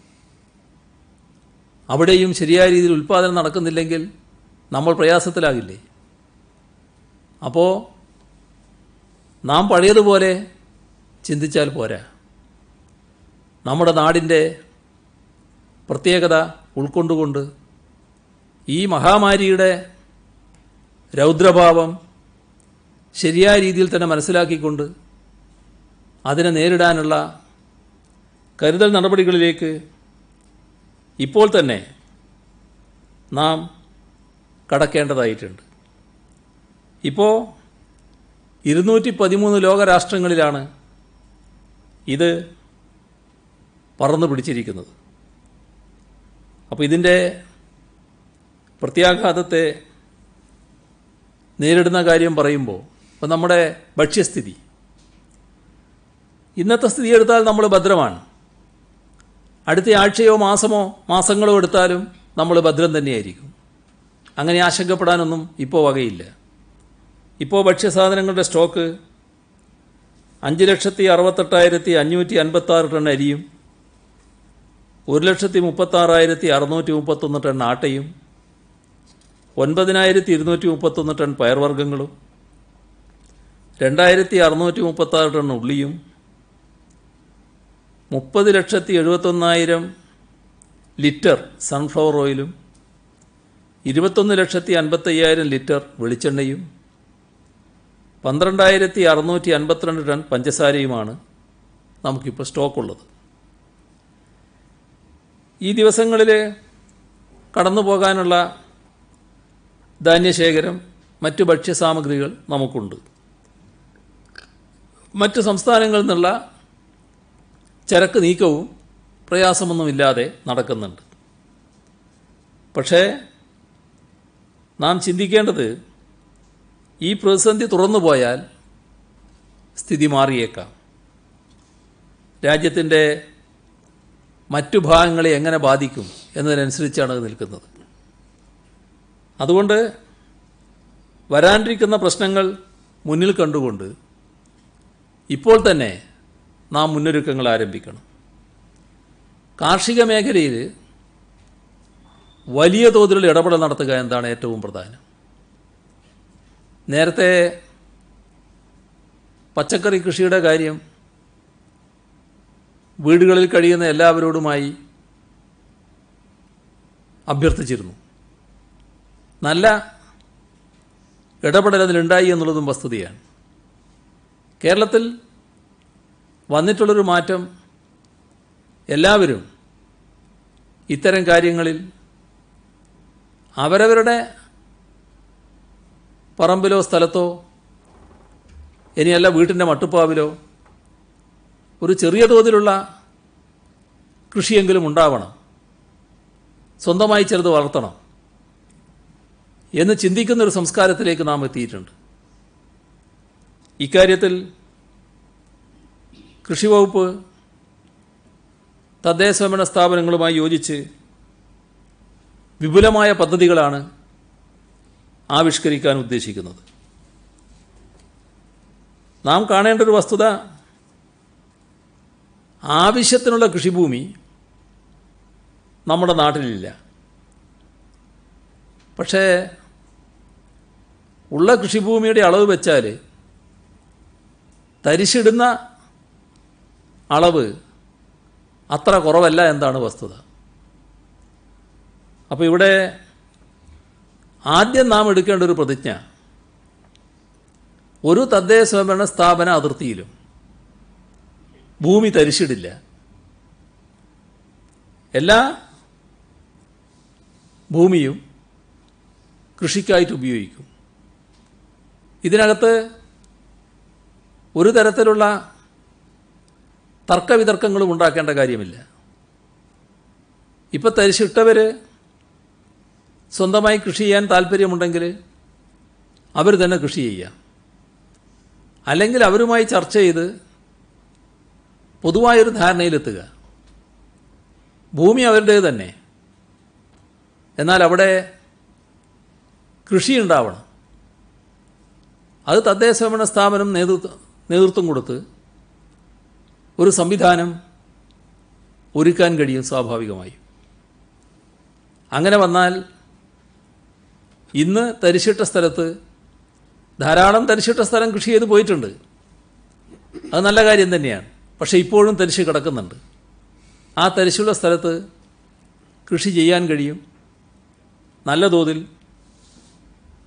S1: അവിടെയും ശരിയായ രീതിയിൽ ഉൽപ്പാദനം നടക്കുന്നില്ലെങ്കിൽ നമ്മൾ പ്രയാസത്തിലാകില്ലേ അപ്പോൾ നാം പഴയതുപോലെ ചിന്തിച്ചാൽ പോരാ നമ്മുടെ നാടിൻ്റെ പ്രത്യേകത ഉൾക്കൊണ്ടുകൊണ്ട് ഈ മഹാമാരിയുടെ രൗദ്രഭാവം ശരിയായ രീതിയിൽ തന്നെ മനസ്സിലാക്കിക്കൊണ്ട് അതിനെ നേരിടാനുള്ള കരുതൽ നടപടികളിലേക്ക് ഇപ്പോൾ തന്നെ നാം കടക്കേണ്ടതായിട്ടുണ്ട് ഇപ്പോൾ ഇരുന്നൂറ്റി പതിമൂന്ന് ലോകരാഷ്ട്രങ്ങളിലാണ് ഇത് പറന്നു പിടിച്ചിരിക്കുന്നത് അപ്പോൾ ഇതിൻ്റെ പ്രത്യാഘാതത്തെ നേരിടുന്ന കാര്യം പറയുമ്പോൾ ഇപ്പോൾ നമ്മുടെ ഭക്ഷ്യസ്ഥിതി ഇന്നത്തെ സ്ഥിതി എടുത്താൽ നമ്മൾ ഭദ്രമാണ് അടുത്ത ആഴ്ചയോ മാസമോ മാസങ്ങളോ എടുത്താലും നമ്മൾ ഭദ്രം തന്നെയായിരിക്കും അങ്ങനെ ആശങ്കപ്പെടാനൊന്നും ഇപ്പോൾ വകയില്ല ഇപ്പോൾ ഭക്ഷ്യസാധനങ്ങളുടെ സ്റ്റോക്ക് അഞ്ച് ലക്ഷത്തി അറുപത്തെട്ടായിരത്തി അഞ്ഞൂറ്റി അൻപത്താറ് ടൺ അരിയും ഒരു ലക്ഷത്തി മുപ്പത്താറായിരത്തി അറുന്നൂറ്റി മുപ്പത്തൊന്ന് ടൺ ആട്ടയും ഒൻപതിനായിരത്തി ഇരുന്നൂറ്റി മുപ്പത്തൊന്ന് ടൺ പയർവർഗ്ഗങ്ങളും രണ്ടായിരത്തി അറുന്നൂറ്റി മുപ്പത്താറ് ടൺ ഉള്ളിയും മുപ്പത് ലക്ഷത്തി എഴുപത്തൊന്നായിരം ലിറ്റർ സൺഫ്ലവർ ഓയിലും ഇരുപത്തൊന്ന് ലക്ഷത്തി അൻപത്തയ്യായിരം ലിറ്റർ വെളിച്ചെണ്ണയും പന്ത്രണ്ടായിരത്തി അറുന്നൂറ്റി അൻപത്തിരണ്ട് ടൺ പഞ്ചസാരയുമാണ് നമുക്കിപ്പോൾ സ്റ്റോക്കുള്ളത് ഈ ദിവസങ്ങളിൽ കടന്നു പോകാനുള്ള ധാന്യശേഖരം മറ്റു ഭക്ഷ്യസാമഗ്രികൾ നമുക്കുണ്ട് മറ്റു സംസ്ഥാനങ്ങളിൽ നിന്നുള്ള ചരക്ക് നീക്കവും പ്രയാസമൊന്നുമില്ലാതെ നടക്കുന്നുണ്ട് പക്ഷേ നാം ചിന്തിക്കേണ്ടത് ഈ പ്രതിസന്ധി തുറന്നു പോയാൽ സ്ഥിതി മാറിയേക്കാം രാജ്യത്തിൻ്റെ മറ്റു ഭാഗങ്ങളെ എങ്ങനെ ബാധിക്കും എന്നതിനനുസരിച്ചാണ് അത് നിൽക്കുന്നത് അതുകൊണ്ട് വരാനിരിക്കുന്ന പ്രശ്നങ്ങൾ മുന്നിൽ കണ്ടുകൊണ്ട് ഇപ്പോൾ തന്നെ നാം മുന്നൊരുക്കങ്ങൾ ആരംഭിക്കണം കാർഷിക മേഖലയിൽ വലിയ തോതിലുള്ള ഇടപെടൽ നടത്തുക എന്നതാണ് ഏറ്റവും പ്രധാനം നേരത്തെ പച്ചക്കറി കൃഷിയുടെ കാര്യം വീടുകളിൽ കഴിയുന്ന എല്ലാവരോടുമായി അഭ്യർത്ഥിച്ചിരുന്നു നല്ല ഇടപെടൽ അതിലുണ്ടായി എന്നുള്ളതും വസ്തുതയാണ് കേരളത്തിൽ വന്നിട്ടുള്ളൊരു മാറ്റം എല്ലാവരും ഇത്തരം കാര്യങ്ങളിൽ അവരവരുടെ പറമ്പിലോ സ്ഥലത്തോ ഇനിയല്ല വീട്ടിൻ്റെ മട്ടുപ്പാവിലോ ഒരു ചെറിയ തോതിലുള്ള കൃഷിയെങ്കിലും ഉണ്ടാവണം സ്വന്തമായി ചെറുത് വളർത്തണം എന്ന് ചിന്തിക്കുന്ന ഒരു സംസ്കാരത്തിലേക്ക് നാം എത്തിയിട്ടുണ്ട് ഇക്കാര്യത്തിൽ കൃഷി വകുപ്പ് തദ്ദേശഭരണ സ്ഥാപനങ്ങളുമായി യോജിച്ച് വിപുലമായ പദ്ധതികളാണ് ആവിഷ്കരിക്കാൻ ഉദ്ദേശിക്കുന്നത് നാം കാണേണ്ട ഒരു വസ്തുത ആവശ്യത്തിനുള്ള കൃഷിഭൂമി നമ്മുടെ നാട്ടിലില്ല പക്ഷേ ഉള്ള കൃഷിഭൂമിയുടെ അളവ് വെച്ചാൽ തരിശിടുന്ന അളവ് അത്ര കുറവല്ല എന്താണ് വസ്തുത അപ്പോൾ ഇവിടെ ആദ്യം നാം എടുക്കേണ്ട ഒരു പ്രതിജ്ഞ ഒരു തദ്ദേശ സ്വയംഭരണ സ്ഥാപന അതിർത്തിയിലും ഭൂമി തരിശിടില്ല എല്ലാ ഭൂമിയും കൃഷിക്കായിട്ട് ഉപയോഗിക്കും ഇതിനകത്ത് ഒരു തരത്തിലുള്ള തർക്കവിതർക്കങ്ങളും ഉണ്ടാക്കേണ്ട കാര്യമില്ല ഇപ്പം തരിശിട്ടവർ സ്വന്തമായി കൃഷി ചെയ്യാൻ താല്പര്യമുണ്ടെങ്കിൽ അവർ തന്നെ കൃഷി ചെയ്യാം അല്ലെങ്കിൽ അവരുമായി ചർച്ച ചെയ്ത് പൊതുവായൊരു ധാരണയിലെത്തുക ഭൂമി അവരുടേത് തന്നെ എന്നാൽ അവിടെ കൃഷി ഉണ്ടാവണം അത് തദ്ദേശഭരണ സ്ഥാപനം നേതൃത്വം നേതൃത്വം കൊടുത്ത് ഒരു സംവിധാനം ഒരുക്കാൻ കഴിയും സ്വാഭാവികമായും അങ്ങനെ വന്നാൽ ഇന്ന് തരിശിട്ട സ്ഥലത്ത് ധാരാളം തരിശിട്ട സ്ഥലം കൃഷി ചെയ്ത് പോയിട്ടുണ്ട് അത് നല്ല കാര്യം തന്നെയാണ് പക്ഷേ ഇപ്പോഴും തരിശ് കിടക്കുന്നുണ്ട് ആ തരിശുള്ള സ്ഥലത്ത് കൃഷി ചെയ്യാൻ കഴിയും നല്ല തോതിൽ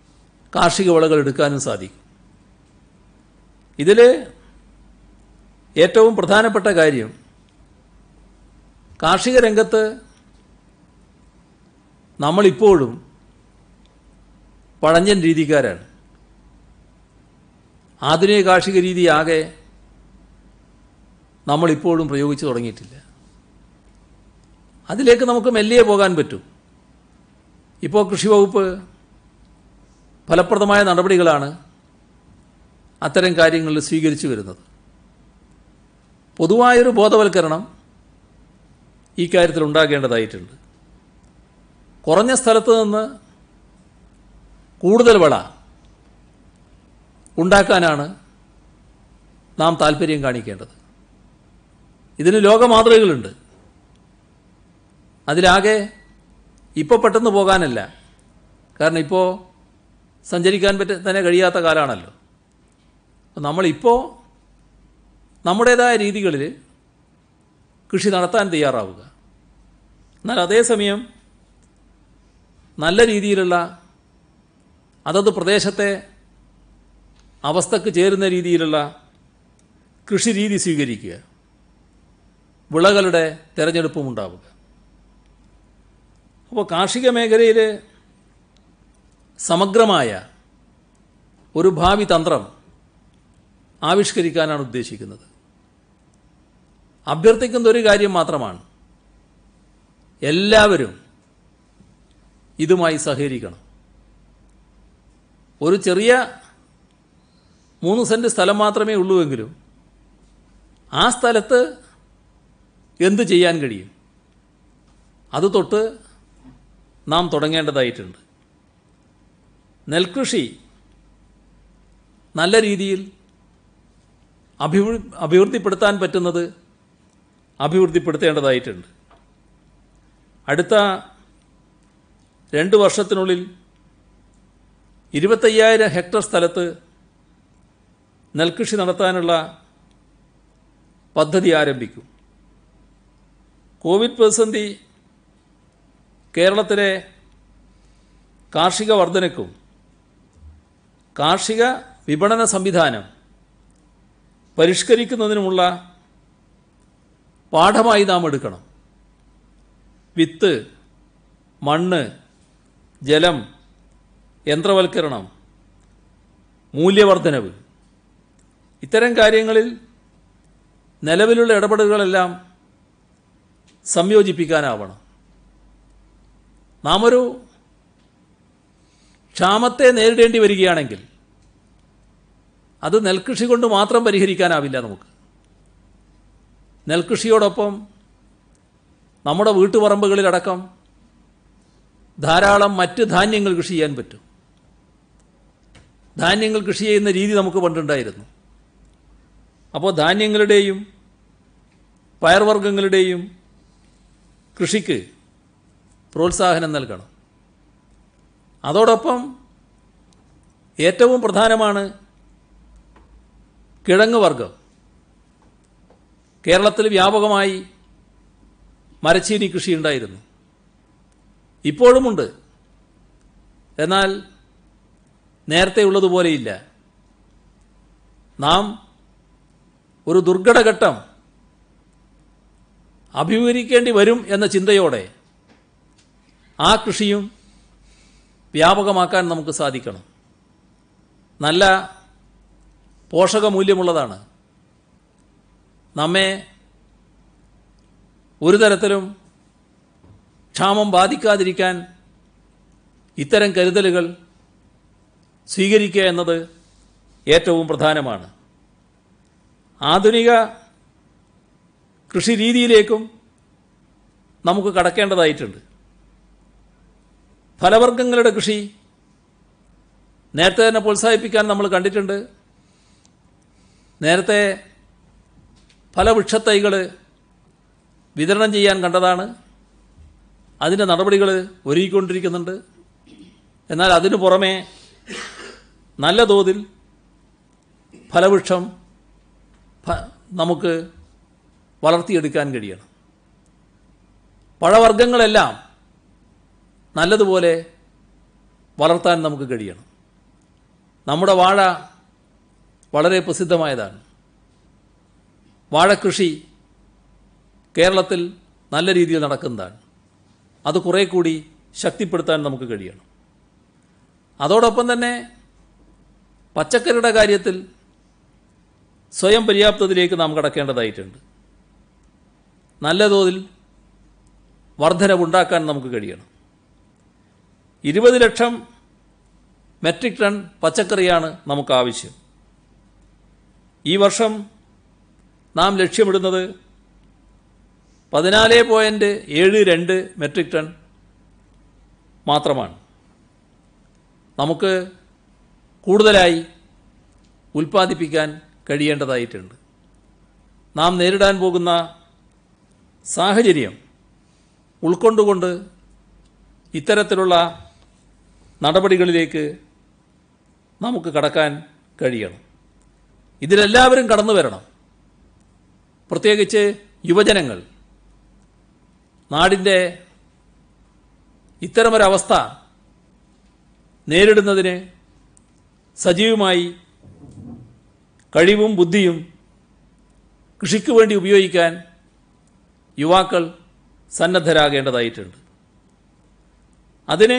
S1: കാർഷിക വിളകൾ എടുക്കാനും സാധിക്കും ഇതിൽ ഏറ്റവും പ്രധാനപ്പെട്ട കാര്യം കാർഷിക രംഗത്ത് നമ്മളിപ്പോഴും പഴഞ്ഞൻ രീതിക്കാരാണ് ആധുനിക കാർഷിക രീതി ആകെ നമ്മളിപ്പോഴും പ്രയോഗിച്ചു തുടങ്ങിയിട്ടില്ല അതിലേക്ക് നമുക്ക് മെല്ലിയെ പോകാൻ പറ്റും ഇപ്പോൾ കൃഷി വകുപ്പ് ഫലപ്രദമായ നടപടികളാണ് അത്തരം കാര്യങ്ങളിൽ സ്വീകരിച്ചു വരുന്നത് പൊതുവായൊരു ബോധവൽക്കരണം ഈ കാര്യത്തിൽ ഉണ്ടാകേണ്ടതായിട്ടുണ്ട് കുറഞ്ഞ സ്ഥലത്ത് നിന്ന് കൂടുതൽ വിള ഉണ്ടാക്കാനാണ് നാം താല്പര്യം കാണിക്കേണ്ടത് ഇതിന് ലോകമാതൃകകളുണ്ട് അതിലാകെ ഇപ്പോൾ പെട്ടെന്ന് പോകാനല്ല കാരണം ഇപ്പോൾ സഞ്ചരിക്കാൻ പറ്റ തന്നെ കഴിയാത്ത കാലമാണല്ലോ അപ്പോൾ നമ്മളിപ്പോൾ നമ്മുടേതായ രീതികളിൽ കൃഷി നടത്താൻ തയ്യാറാവുക എന്നാൽ അതേസമയം നല്ല രീതിയിലുള്ള അതത് പ്രദേശത്തെ അവസ്ഥക്ക് ചേരുന്ന രീതിയിലുള്ള കൃഷി രീതി സ്വീകരിക്കുക വിളകളുടെ തിരഞ്ഞെടുപ്പും ഉണ്ടാവുക അപ്പോൾ കാർഷിക മേഖലയിൽ സമഗ്രമായ ഒരു ഭാവി തന്ത്രം ആവിഷ്കരിക്കാനാണ് ഉദ്ദേശിക്കുന്നത് അഭ്യർത്ഥിക്കുന്ന ഒരു കാര്യം മാത്രമാണ് എല്ലാവരും ഇതുമായി സഹകരിക്കണം ഒരു ചെറിയ മൂന്ന് സെൻറ്റ് സ്ഥലം മാത്രമേ ഉള്ളൂവെങ്കിലും ആ സ്ഥലത്ത് എന്ത് ചെയ്യാൻ കഴിയും അത് തൊട്ട് നാം തുടങ്ങേണ്ടതായിട്ടുണ്ട് നെൽകൃഷി നല്ല രീതിയിൽ അഭിവൃ അഭിവൃദ്ധിപ്പെടുത്താൻ പറ്റുന്നത് അഭിവൃദ്ധിപ്പെടുത്തേണ്ടതായിട്ടുണ്ട് അടുത്ത രണ്ട് വർഷത്തിനുള്ളിൽ ഇരുപത്തയ്യായിരം ഹെക്ടർ സ്ഥലത്ത് നെൽകൃഷി നടത്താനുള്ള പദ്ധതി ആരംഭിക്കും കോവിഡ് പ്രതിസന്ധി കേരളത്തിലെ കാർഷിക വർധനയ്ക്കും കാർഷിക വിപണന സംവിധാനം പരിഷ്കരിക്കുന്നതിനുമുള്ള പാഠമായി നാം എടുക്കണം വിത്ത് മണ്ണ് ജലം യന്ത്രവൽക്കരണം മൂല്യവർദ്ധനവ് ഇത്തരം കാര്യങ്ങളിൽ നിലവിലുള്ള ഇടപെടലുകളെല്ലാം സംയോജിപ്പിക്കാനാവണം നാം ഒരു ക്ഷാമത്തെ നേരിടേണ്ടി വരികയാണെങ്കിൽ അത് നെൽകൃഷി കൊണ്ട് മാത്രം പരിഹരിക്കാനാവില്ല നമുക്ക് നെൽകൃഷിയോടൊപ്പം നമ്മുടെ വീട്ടുപറമ്പുകളിലടക്കം ധാരാളം മറ്റ് ധാന്യങ്ങൾ കൃഷി ചെയ്യാൻ പറ്റും ധാന്യങ്ങൾ കൃഷി ചെയ്യുന്ന രീതി നമുക്ക് പണ്ടുണ്ടായിരുന്നു അപ്പോൾ ധാന്യങ്ങളുടെയും പയർവർഗ്ഗങ്ങളുടെയും കൃഷിക്ക് പ്രോത്സാഹനം നൽകണം അതോടൊപ്പം ഏറ്റവും പ്രധാനമാണ് കിഴങ്ങ് വർഗം കേരളത്തിൽ വ്യാപകമായി മരച്ചീനി കൃഷി ഉണ്ടായിരുന്നു ഇപ്പോഴുമുണ്ട് എന്നാൽ നേരത്തെ ഉള്ളതുപോലെയില്ല നാം ഒരു ദുർഘടഘട്ടം അഭിമുഖീകരിക്കേണ്ടി വരും എന്ന ചിന്തയോടെ ആ കൃഷിയും വ്യാപകമാക്കാൻ നമുക്ക് സാധിക്കണം നല്ല പോഷകമൂല്യമുള്ളതാണ് നമ്മെ ഒരു തരത്തിലും ക്ഷാമം ബാധിക്കാതിരിക്കാൻ ഇത്തരം കരുതലുകൾ സ്വീകരിക്കുക എന്നത് ഏറ്റവും പ്രധാനമാണ് ആധുനിക കൃഷി രീതിയിലേക്കും നമുക്ക് കടക്കേണ്ടതായിട്ടുണ്ട് ഫലവർഗ്ഗങ്ങളുടെ കൃഷി നേരത്തെ തന്നെ പ്രോത്സാഹിപ്പിക്കാൻ നമ്മൾ കണ്ടിട്ടുണ്ട് നേരത്തെ ഫലവൃക്ഷത്തൈകൾ വിതരണം ചെയ്യാൻ കണ്ടതാണ് അതിൻ്റെ നടപടികൾ ഒരുക്കിക്കൊണ്ടിരിക്കുന്നുണ്ട് എന്നാൽ അതിനു പുറമെ നല്ല തോതിൽ ഫലവൃക്ഷം ഫ- നമുക്ക് വളർത്തിയെടുക്കാൻ കഴിയണം പഴവർഗ്ഗങ്ങളെല്ലാം നല്ലതുപോലെ വളർത്താൻ നമുക്ക് കഴിയണം നമ്മുടെ വാഴ വളരെ പ്രസിദ്ധമായതാണ് വാഴക്കൃഷി കേരളത്തിൽ നല്ല രീതിയിൽ നടക്കുന്നതാണ് അത് കുറേ കൂടി ശക്തിപ്പെടുത്താൻ നമുക്ക് കഴിയണം അതോടൊപ്പം തന്നെ പച്ചക്കറിയുടെ കാര്യത്തിൽ സ്വയം പര്യാപ്തതയിലേക്ക് നാം കടക്കേണ്ടതായിട്ടുണ്ട് നല്ല തോതിൽ വർധനവുണ്ടാക്കാൻ നമുക്ക് കഴിയണം ഇരുപത് ലക്ഷം മെട്രിക് ടൺ പച്ചക്കറിയാണ് നമുക്ക് ആവശ്യം ഈ വർഷം നാം ലക്ഷ്യമിടുന്നത് പതിനാല് പോയിൻറ്റ് ഏഴ് രണ്ട് മെട്രിക് ടൺ മാത്രമാണ് നമുക്ക് കൂടുതലായി ഉൽപ്പാദിപ്പിക്കാൻ കഴിയേണ്ടതായിട്ടുണ്ട് നാം നേരിടാൻ പോകുന്ന സാഹചര്യം ഉൾക്കൊണ്ടുകൊണ്ട് ഇത്തരത്തിലുള്ള നടപടികളിലേക്ക് നമുക്ക് കടക്കാൻ കഴിയണം ഇതിലെല്ലാവരും കടന്നു വരണം പ്രത്യേകിച്ച് യുവജനങ്ങൾ നാടിൻ്റെ ഇത്തരമൊരവസ്ഥ നേരിടുന്നതിന് സജീവമായി കഴിവും ബുദ്ധിയും കൃഷിക്ക് വേണ്ടി ഉപയോഗിക്കാൻ യുവാക്കൾ സന്നദ്ധരാകേണ്ടതായിട്ടുണ്ട് അതിന്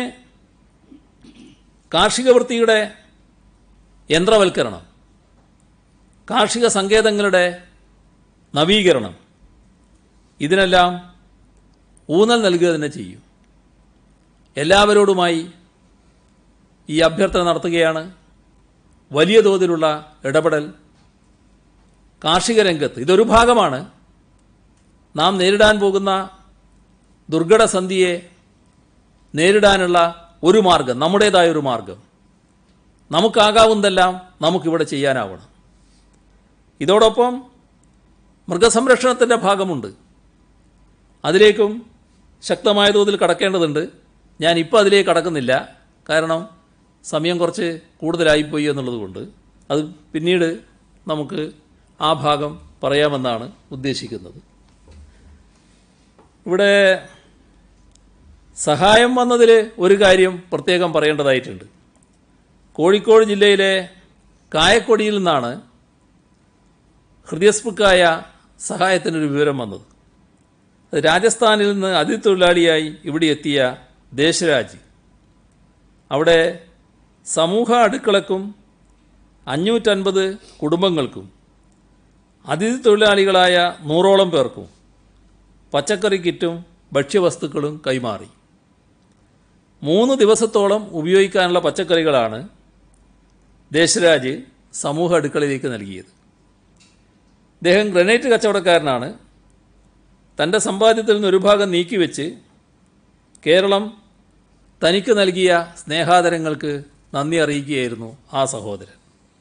S1: കാർഷിക വൃത്തിയുടെ യന്ത്രവൽക്കരണം കാർഷിക സങ്കേതങ്ങളുടെ നവീകരണം ഇതിനെല്ലാം ഊന്നൽ നൽകുക തന്നെ ചെയ്യും എല്ലാവരോടുമായി ഈ അഭ്യർത്ഥന നടത്തുകയാണ് വലിയ തോതിലുള്ള ഇടപെടൽ കാർഷിക രംഗത്ത് ഇതൊരു ഭാഗമാണ് നാം നേരിടാൻ പോകുന്ന ദുർഘടസന്ധിയെ നേരിടാനുള്ള ഒരു മാർഗം നമ്മുടേതായ ഒരു മാർഗം നമുക്കാകാവുന്നതെല്ലാം നമുക്കിവിടെ ചെയ്യാനാവണം ഇതോടൊപ്പം മൃഗസംരക്ഷണത്തിൻ്റെ ഭാഗമുണ്ട് അതിലേക്കും ശക്തമായ തോതിൽ കടക്കേണ്ടതുണ്ട് ഞാൻ ഇപ്പോൾ അതിലേക്ക് കടക്കുന്നില്ല കാരണം സമയം കുറച്ച് കൂടുതലായിപ്പോയി എന്നുള്ളതുകൊണ്ട് അത് പിന്നീട് നമുക്ക് ആ ഭാഗം പറയാമെന്നാണ് ഉദ്ദേശിക്കുന്നത് ഇവിടെ സഹായം വന്നതിൽ ഒരു കാര്യം പ്രത്യേകം പറയേണ്ടതായിട്ടുണ്ട് കോഴിക്കോട് ജില്ലയിലെ കായക്കൊടിയിൽ നിന്നാണ് ഹൃദയസ്പൃക്കായ സഹായത്തിനൊരു വിവരം വന്നത് അത് രാജസ്ഥാനിൽ നിന്ന് അതിഥിത്തൊഴിലാളിയായി ഇവിടെ എത്തിയ ദേശരാജ് അവിടെ സമൂഹ അടുക്കളക്കും അഞ്ഞൂറ്റൻപത് കുടുംബങ്ങൾക്കും അതിഥി തൊഴിലാളികളായ നൂറോളം പേർക്കും പച്ചക്കറി കിറ്റും ഭക്ഷ്യവസ്തുക്കളും കൈമാറി മൂന്ന് ദിവസത്തോളം ഉപയോഗിക്കാനുള്ള പച്ചക്കറികളാണ് ദേശരാജ് സമൂഹ അടുക്കളയിലേക്ക് നൽകിയത് അദ്ദേഹം ഗ്രനൈറ്റ് കച്ചവടക്കാരനാണ് തൻ്റെ സമ്പാദ്യത്തിൽ നിന്ന് ഒരു ഭാഗം നീക്കിവെച്ച് കേരളം തനിക്ക് നൽകിയ സ്നേഹാദരങ്ങൾക്ക് നന്ദി അറിയിക്കുകയായിരുന്നു ആ സഹോദരൻ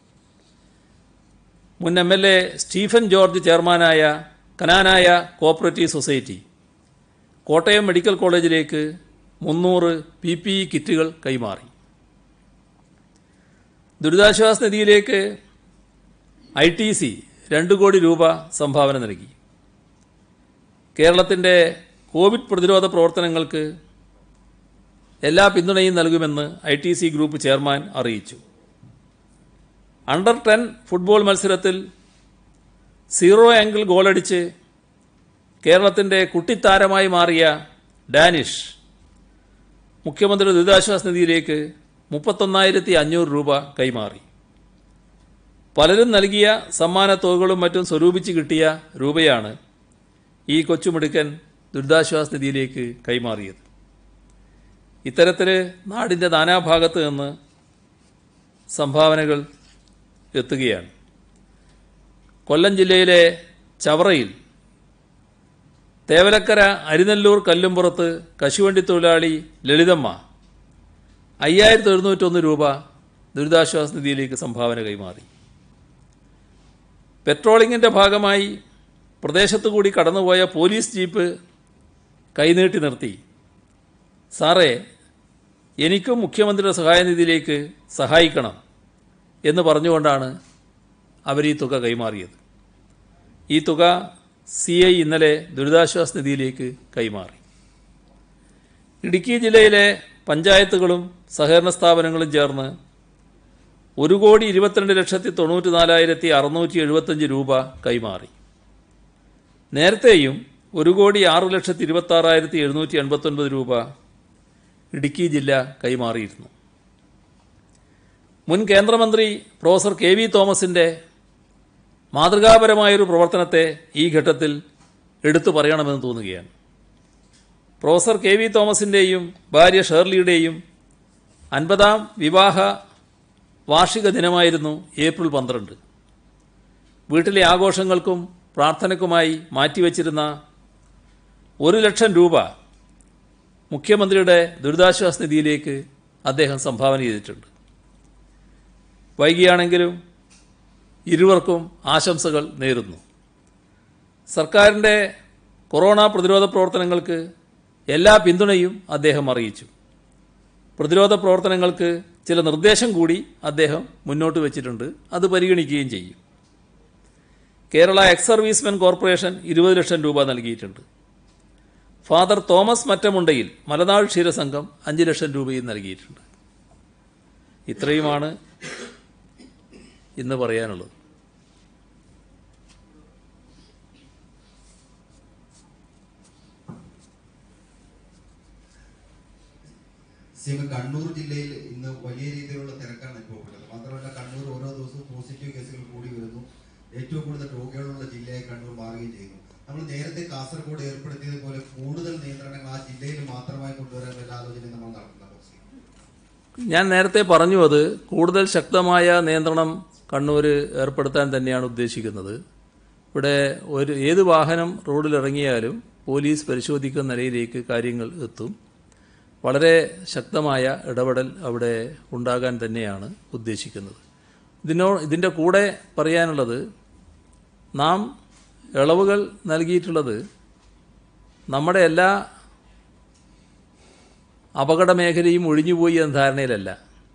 S1: മുൻ M L A Stephen George ചെയർമാനായ Knanaya cooperative society Kottayam medical കോളേജിലേക്ക് മുന്നൂറ് പി പി ഇ കിറ്റുകൾ കൈമാറി ദുരിതാശ്വാസ നിധിയിലേക്ക് ഐ ടി സി രണ്ട് കോടി രൂപ സംഭാവന നൽകി കേരളത്തിൻ്റെ കോവിഡ് പ്രതിരോധ പ്രവർത്തനങ്ങൾക്ക് എല്ലാ പിന്തുണയും നൽകുമെന്ന് I T C group chairman അറിയിച്ചു അണ്ടർ ടെൻ ഫുട്ബോൾ മത്സരത്തിൽ സീറോ ആംഗിൾ ഗോളടിച്ച് കേരളത്തിൻ്റെ കുട്ടിത്താരമായി മാറിയ ഡാനിഷ് മുഖ്യമന്ത്രി ദുരിതാശ്വാസ നിധിയിലേക്ക് മുപ്പത്തൊന്നായിരത്തി അഞ്ഞൂറ് രൂപ കൈമാറി പലരും നൽകിയ സമ്മാന തുകകളും മറ്റും സ്വരൂപിച്ച് കിട്ടിയ രൂപയാണ് ഈ കൊച്ചുമിടുക്കൻ ദുരിതാശ്വാസ നിധിയിലേക്ക് കൈമാറിയത് ഇത്തരത്തിൽ നാടിൻ്റെ നാനാഭാഗത്ത് നിന്ന് സംഭാവനകൾ എത്തുകയാണ് കൊല്ലം ജില്ലയിലെ ചവറയിൽ തേവലക്കര അരിനെല്ലൂർ കല്ലുംപുറത്ത് കശുവണ്ടി തൊഴിലാളി ലളിതമ്മ അയ്യായിരത്തി എഴുന്നൂറ്റൊന്ന് രൂപ ദുരിതാശ്വാസ നിധിയിലേക്ക് സംഭാവന കൈമാറി പെട്രോളിങ്ങിൻ്റെ ഭാഗമായി പ്രദേശത്തു കൂടി കടന്നുപോയ പോലീസ് ജീപ്പ് കൈനീട്ടി നിർത്തി സാറേ എനിക്കും മുഖ്യമന്ത്രിയുടെ സഹായനിധിയിലേക്ക് സഹായിക്കണം എന്ന് പറഞ്ഞുകൊണ്ടാണ് അവർ ഈ തുക കൈമാറിയത് ഈ തുക സി ഐ ഇന്നലെ ദുരിതാശ്വാസ നിധിയിലേക്ക് കൈമാറി ഇടുക്കി ജില്ലയിലെ പഞ്ചായത്തുകളും സഹകരണ സ്ഥാപനങ്ങളും ചേർന്ന് ഒരു കോടി ഇരുപത്തിരണ്ട് ലക്ഷത്തി തൊണ്ണൂറ്റി നാലായിരത്തി അറുന്നൂറ്റി എഴുപത്തഞ്ച് രൂപ കൈമാറി നേരത്തെയും ഒരു കോടി ആറ് ലക്ഷത്തി ഇരുപത്താറായിരത്തി എഴുന്നൂറ്റി എൺപത്തൊൻപത് രൂപ ഇടുക്കി ജില്ല കൈമാറിയിരുന്നു മുൻ കേന്ദ്രമന്ത്രി പ്രൊഫസർ കെ വി തോമസിൻ്റെ മാതൃകാപരമായൊരു പ്രവർത്തനത്തെ ഈ ഘട്ടത്തിൽ എടുത്തു പറയണമെന്ന് തോന്നുകയാണ് പ്രൊഫസർ കെ വി തോമസിൻ്റെയും ഭാര്യ ഷേർലിയുടെയും അൻപതാം വിവാഹ വാർഷിക ദിനമായിരുന്നു ഏപ്രിൽ പന്ത്രണ്ട് വീട്ടിലെ ആഘോഷങ്ങൾക്കും പ്രാർത്ഥനയ്ക്കുമായി മാറ്റിവെച്ചിരുന്ന ഒരു ലക്ഷം രൂപ മുഖ്യമന്ത്രിയുടെ ദുരിതാശ്വാസ നിധിയിലേക്ക് അദ്ദേഹം സംഭാവന ചെയ്തിട്ടുണ്ട് വൈകിയാണെങ്കിലും ഇരുവർക്കും ആശംസകൾ നേരുന്നു സർക്കാരിൻ്റെ കൊറോണ പ്രതിരോധ പ്രവർത്തനങ്ങൾക്ക് എല്ലാ പിന്തുണയും അദ്ദേഹം അറിയിച്ചു പ്രതിരോധ പ്രവർത്തനങ്ങൾക്ക് ചില നിർദ്ദേശം കൂടി അദ്ദേഹം മുന്നോട്ട് വച്ചിട്ടുണ്ട് അത് പരിഗണിക്കുകയും ചെയ്യും കേരള എക്സ് സർവീസ്മെൻ കോർപ്പറേഷൻ ഇരുപത് ലക്ഷം രൂപ നൽകിയിട്ടുണ്ട് ഫാദർ തോമസ് മറ്റമുണ്ടയിൽ മലനാട് ക്ഷീരസംഘം അഞ്ച് ലക്ഷം രൂപയും നൽകിയിട്ടുണ്ട് ഇത്രയുമാണ് ഇന്ന് പറയാനുള്ളത്
S2: സിമ കണ്ണൂർ ജില്ലയിൽ ഇന്ന് വലിയ രീതിയിലുള്ള തിരക്കാണ് അനുഭവപ്പെട്ടത് മാത്രമല്ല കണ്ണൂർ ഓരോ ദിവസവും പോസിറ്റീവ് കേസുകൾ കൂടി വരുന്നു ഏറ്റവും കൂടുതൽ രോഗികളുള്ള ജില്ലയായി കണ്ണൂർ മാറുകയും ചെയ്യുന്നു നമ്മൾ നേരത്തെ കാസർഗോഡ് ഏർപ്പെടുത്തിയതുപോലെ കൂടുതൽ നിയന്ത്രണങ്ങൾ ആ ജില്ലയിൽ മാത്രമായി കൊണ്ടുവരാൻ വല്ല ആലോചനയും നമ്മൾ നടത്തുന്നുണ്ടോ
S1: ഞാൻ നേരത്തെ പറഞ്ഞു അത് കൂടുതൽ ശക്തമായ നിയന്ത്രണം കണ്ണൂർ ഏർപ്പെടുത്താൻ തന്നെയാണ് ഉദ്ദേശിക്കുന്നത് ഇവിടെ ഒരു ഏത് വാഹനം റോഡിലിറങ്ങിയാലും പോലീസ് പരിശോധിക്കുന്ന നിലയിലേക്ക് കാര്യങ്ങൾ എത്തും വളരെ ശക്തമായ ഇടപെടൽ അവിടെ ഉണ്ടാകാൻ തന്നെയാണ് ഉദ്ദേശിക്കുന്നത് ഇതിനോ ഇതിൻ്റെ കൂടെ പറയാനുള്ളത് നാം ഇളവുകൾ നൽകിയിട്ടുള്ളത് നമ്മുടെ എല്ലാ അപകട മേഖലയും ഒഴിഞ്ഞുപോയി എന്ന ധാരണയിലല്ല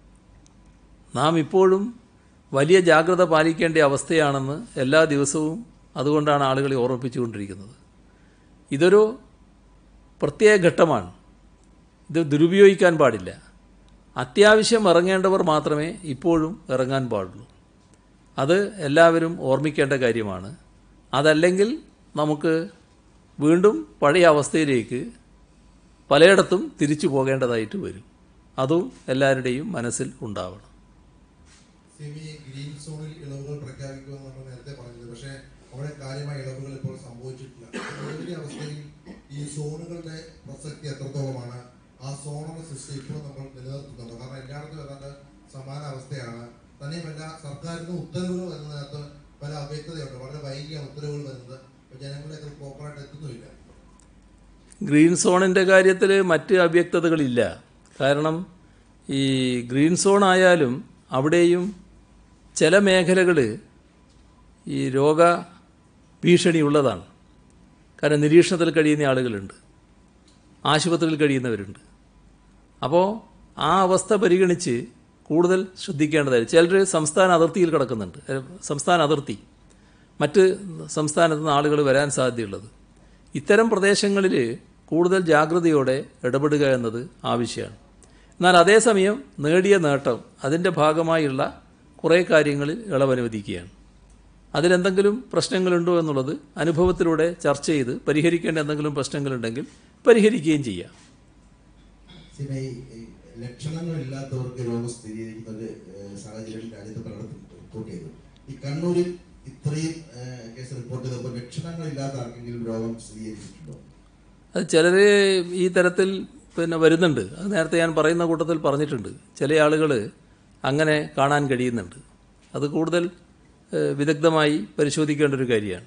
S1: നാം ഇപ്പോഴും വലിയ ജാഗ്രത പാലിക്കേണ്ട അവസ്ഥയാണെന്ന് എല്ലാ ദിവസവും അതുകൊണ്ടാണ് ആളുകളെ ഓർമ്മിപ്പിച്ചുകൊണ്ടിരിക്കുന്നത് ഇതൊരു പ്രത്യേക ഘട്ടമാണ് ഇത് ദുരുപയോഗിക്കാൻ പാടില്ല അത്യാവശ്യം ഇറങ്ങേണ്ടവർ മാത്രമേ ഇപ്പോഴും ഇറങ്ങാൻ പാടുള്ളൂ അത് എല്ലാവരും ഓർമ്മിക്കേണ്ട കാര്യമാണ് അതല്ലെങ്കിൽ നമുക്ക് വീണ്ടും പഴയ അവസ്ഥയിലേക്ക് പലയിടത്തും തിരിച്ചു പോകേണ്ടതായിട്ട് വരും അതും എല്ലാവരുടെയും മനസ്സിൽ ഉണ്ടാവണം
S3: സെമി ഗ്രീൻ സോണിൽ ഇളവുകൾ പ്രഖ്യാപിക്കുമെന്ന് നമ്മൾ നേരത്തെ പറഞ്ഞത് പക്ഷേ അവിടെ കാര്യമായ ഇളവുകൾ ഇപ്പോൾ സംഭവിച്ചിട്ടില്ല നിലവിലെ അവസ്ഥയിൽ ഈ സോണുകളുടെ പ്രസക്തി എത്രത്തോളമാണ് ആ സോണുകളുടെ സിസ്റ്റം ഇപ്പോഴും നമ്മൾ നിലനിർത്തുന്നുണ്ട് കാരണം എല്ലായിടത്തും ഏതാണ്ട് സമാന അവസ്ഥയാണ് തന്നെയുമല്ല സർക്കാരിന് ഉത്തരവുകൾ വരുന്നതിനകത്ത് പല അവ്യക്തതയുണ്ട് വളരെ വൈകിയാണ് ഉത്തരവുകൾ വരുന്നത് അപ്പോൾ ജനങ്ങളിലേക്ക് അത് പ്രോപ്പറായിട്ട് എത്തുന്നുമില്ല
S1: ഗ്രീൻ സോണിൻ്റെ കാര്യത്തിൽ മറ്റ് അവ്യക്തതകളില്ല കാരണം ഈ ഗ്രീൻ സോൺ ആയാലും അവിടെയും ചില മേഖലകൾ ഈ രോഗ ഭീഷണിയുള്ളതാണ് കാരണം നിരീക്ഷണത്തിൽ കഴിയുന്ന ആളുകളുണ്ട് ആശുപത്രിയിൽ കഴിയുന്നവരുണ്ട് അപ്പോൾ ആ അവസ്ഥ പരിഗണിച്ച് കൂടുതൽ ശ്രദ്ധിക്കേണ്ടതായി ചിലർ സംസ്ഥാന അതിർത്തിയിൽ കിടക്കുന്നുണ്ട് ഏ, സംസ്ഥാന അതിർത്തി മറ്റ് സംസ്ഥാനത്ത് നിന്ന് ആളുകൾ വരാൻ സാധ്യതയുള്ളത് ഇത്തരം പ്രദേശങ്ങളിൽ കൂടുതൽ ജാഗ്രതയോടെ ഇടപെടുക എന്നത് ആവശ്യമാണ് എന്നാൽ അതേസമയം നേടിയ നേട്ടം അതിൻ്റെ ഭാഗമായുള്ള കുറേ കാര്യങ്ങളിൽ ഇളവനുവദിക്കുകയാണ് അതിലെന്തെങ്കിലും പ്രശ്നങ്ങളുണ്ടോ എന്നുള്ളത് അനുഭവത്തിലൂടെ ചർച്ച ചെയ്ത് പരിഹരിക്കേണ്ട എന്തെങ്കിലും പ്രശ്നങ്ങളുണ്ടെങ്കിൽ പരിഹരിക്കുകയും ചെയ്യാം
S2: സിമ ഈ ഈ ലക്ഷണങ്ങളില്ലാത്തവർക്ക് രോഗം സ്ഥിരീകരിക്കുന്ന ഒരു ഏഹ്, സാഹചര്യം രാജ്യത്ത് പലയിടത്തും റിപ്പോർട്ട് ചെയ്തു ഈ കണ്ണൂരിൽ ഇത്രയും ഏഹ്, കേസ് റിപ്പോർട്ട് ചെയ്തപ്പോൾ ലക്ഷണങ്ങളില്ലാത്ത ആർക്കെങ്കിലും രോഗം സ്ഥിരീകരിച്ചിട്ടുണ്ടോ
S1: അത് ചിലർ ഈ തരത്തിൽ പിന്നെ വരുന്നുണ്ട് അത് നേരത്തെ ഞാൻ പറയുന്ന കൂട്ടത്തിൽ പറഞ്ഞിട്ടുണ്ട് ചില ആളുകൾ അങ്ങനെ കാണാൻ കഴിയുന്നുണ്ട് അത് കൂടുതൽ ഏഹ്, വിദഗ്ധമായി പരിശോധിക്കേണ്ട ഒരു കാര്യമാണ്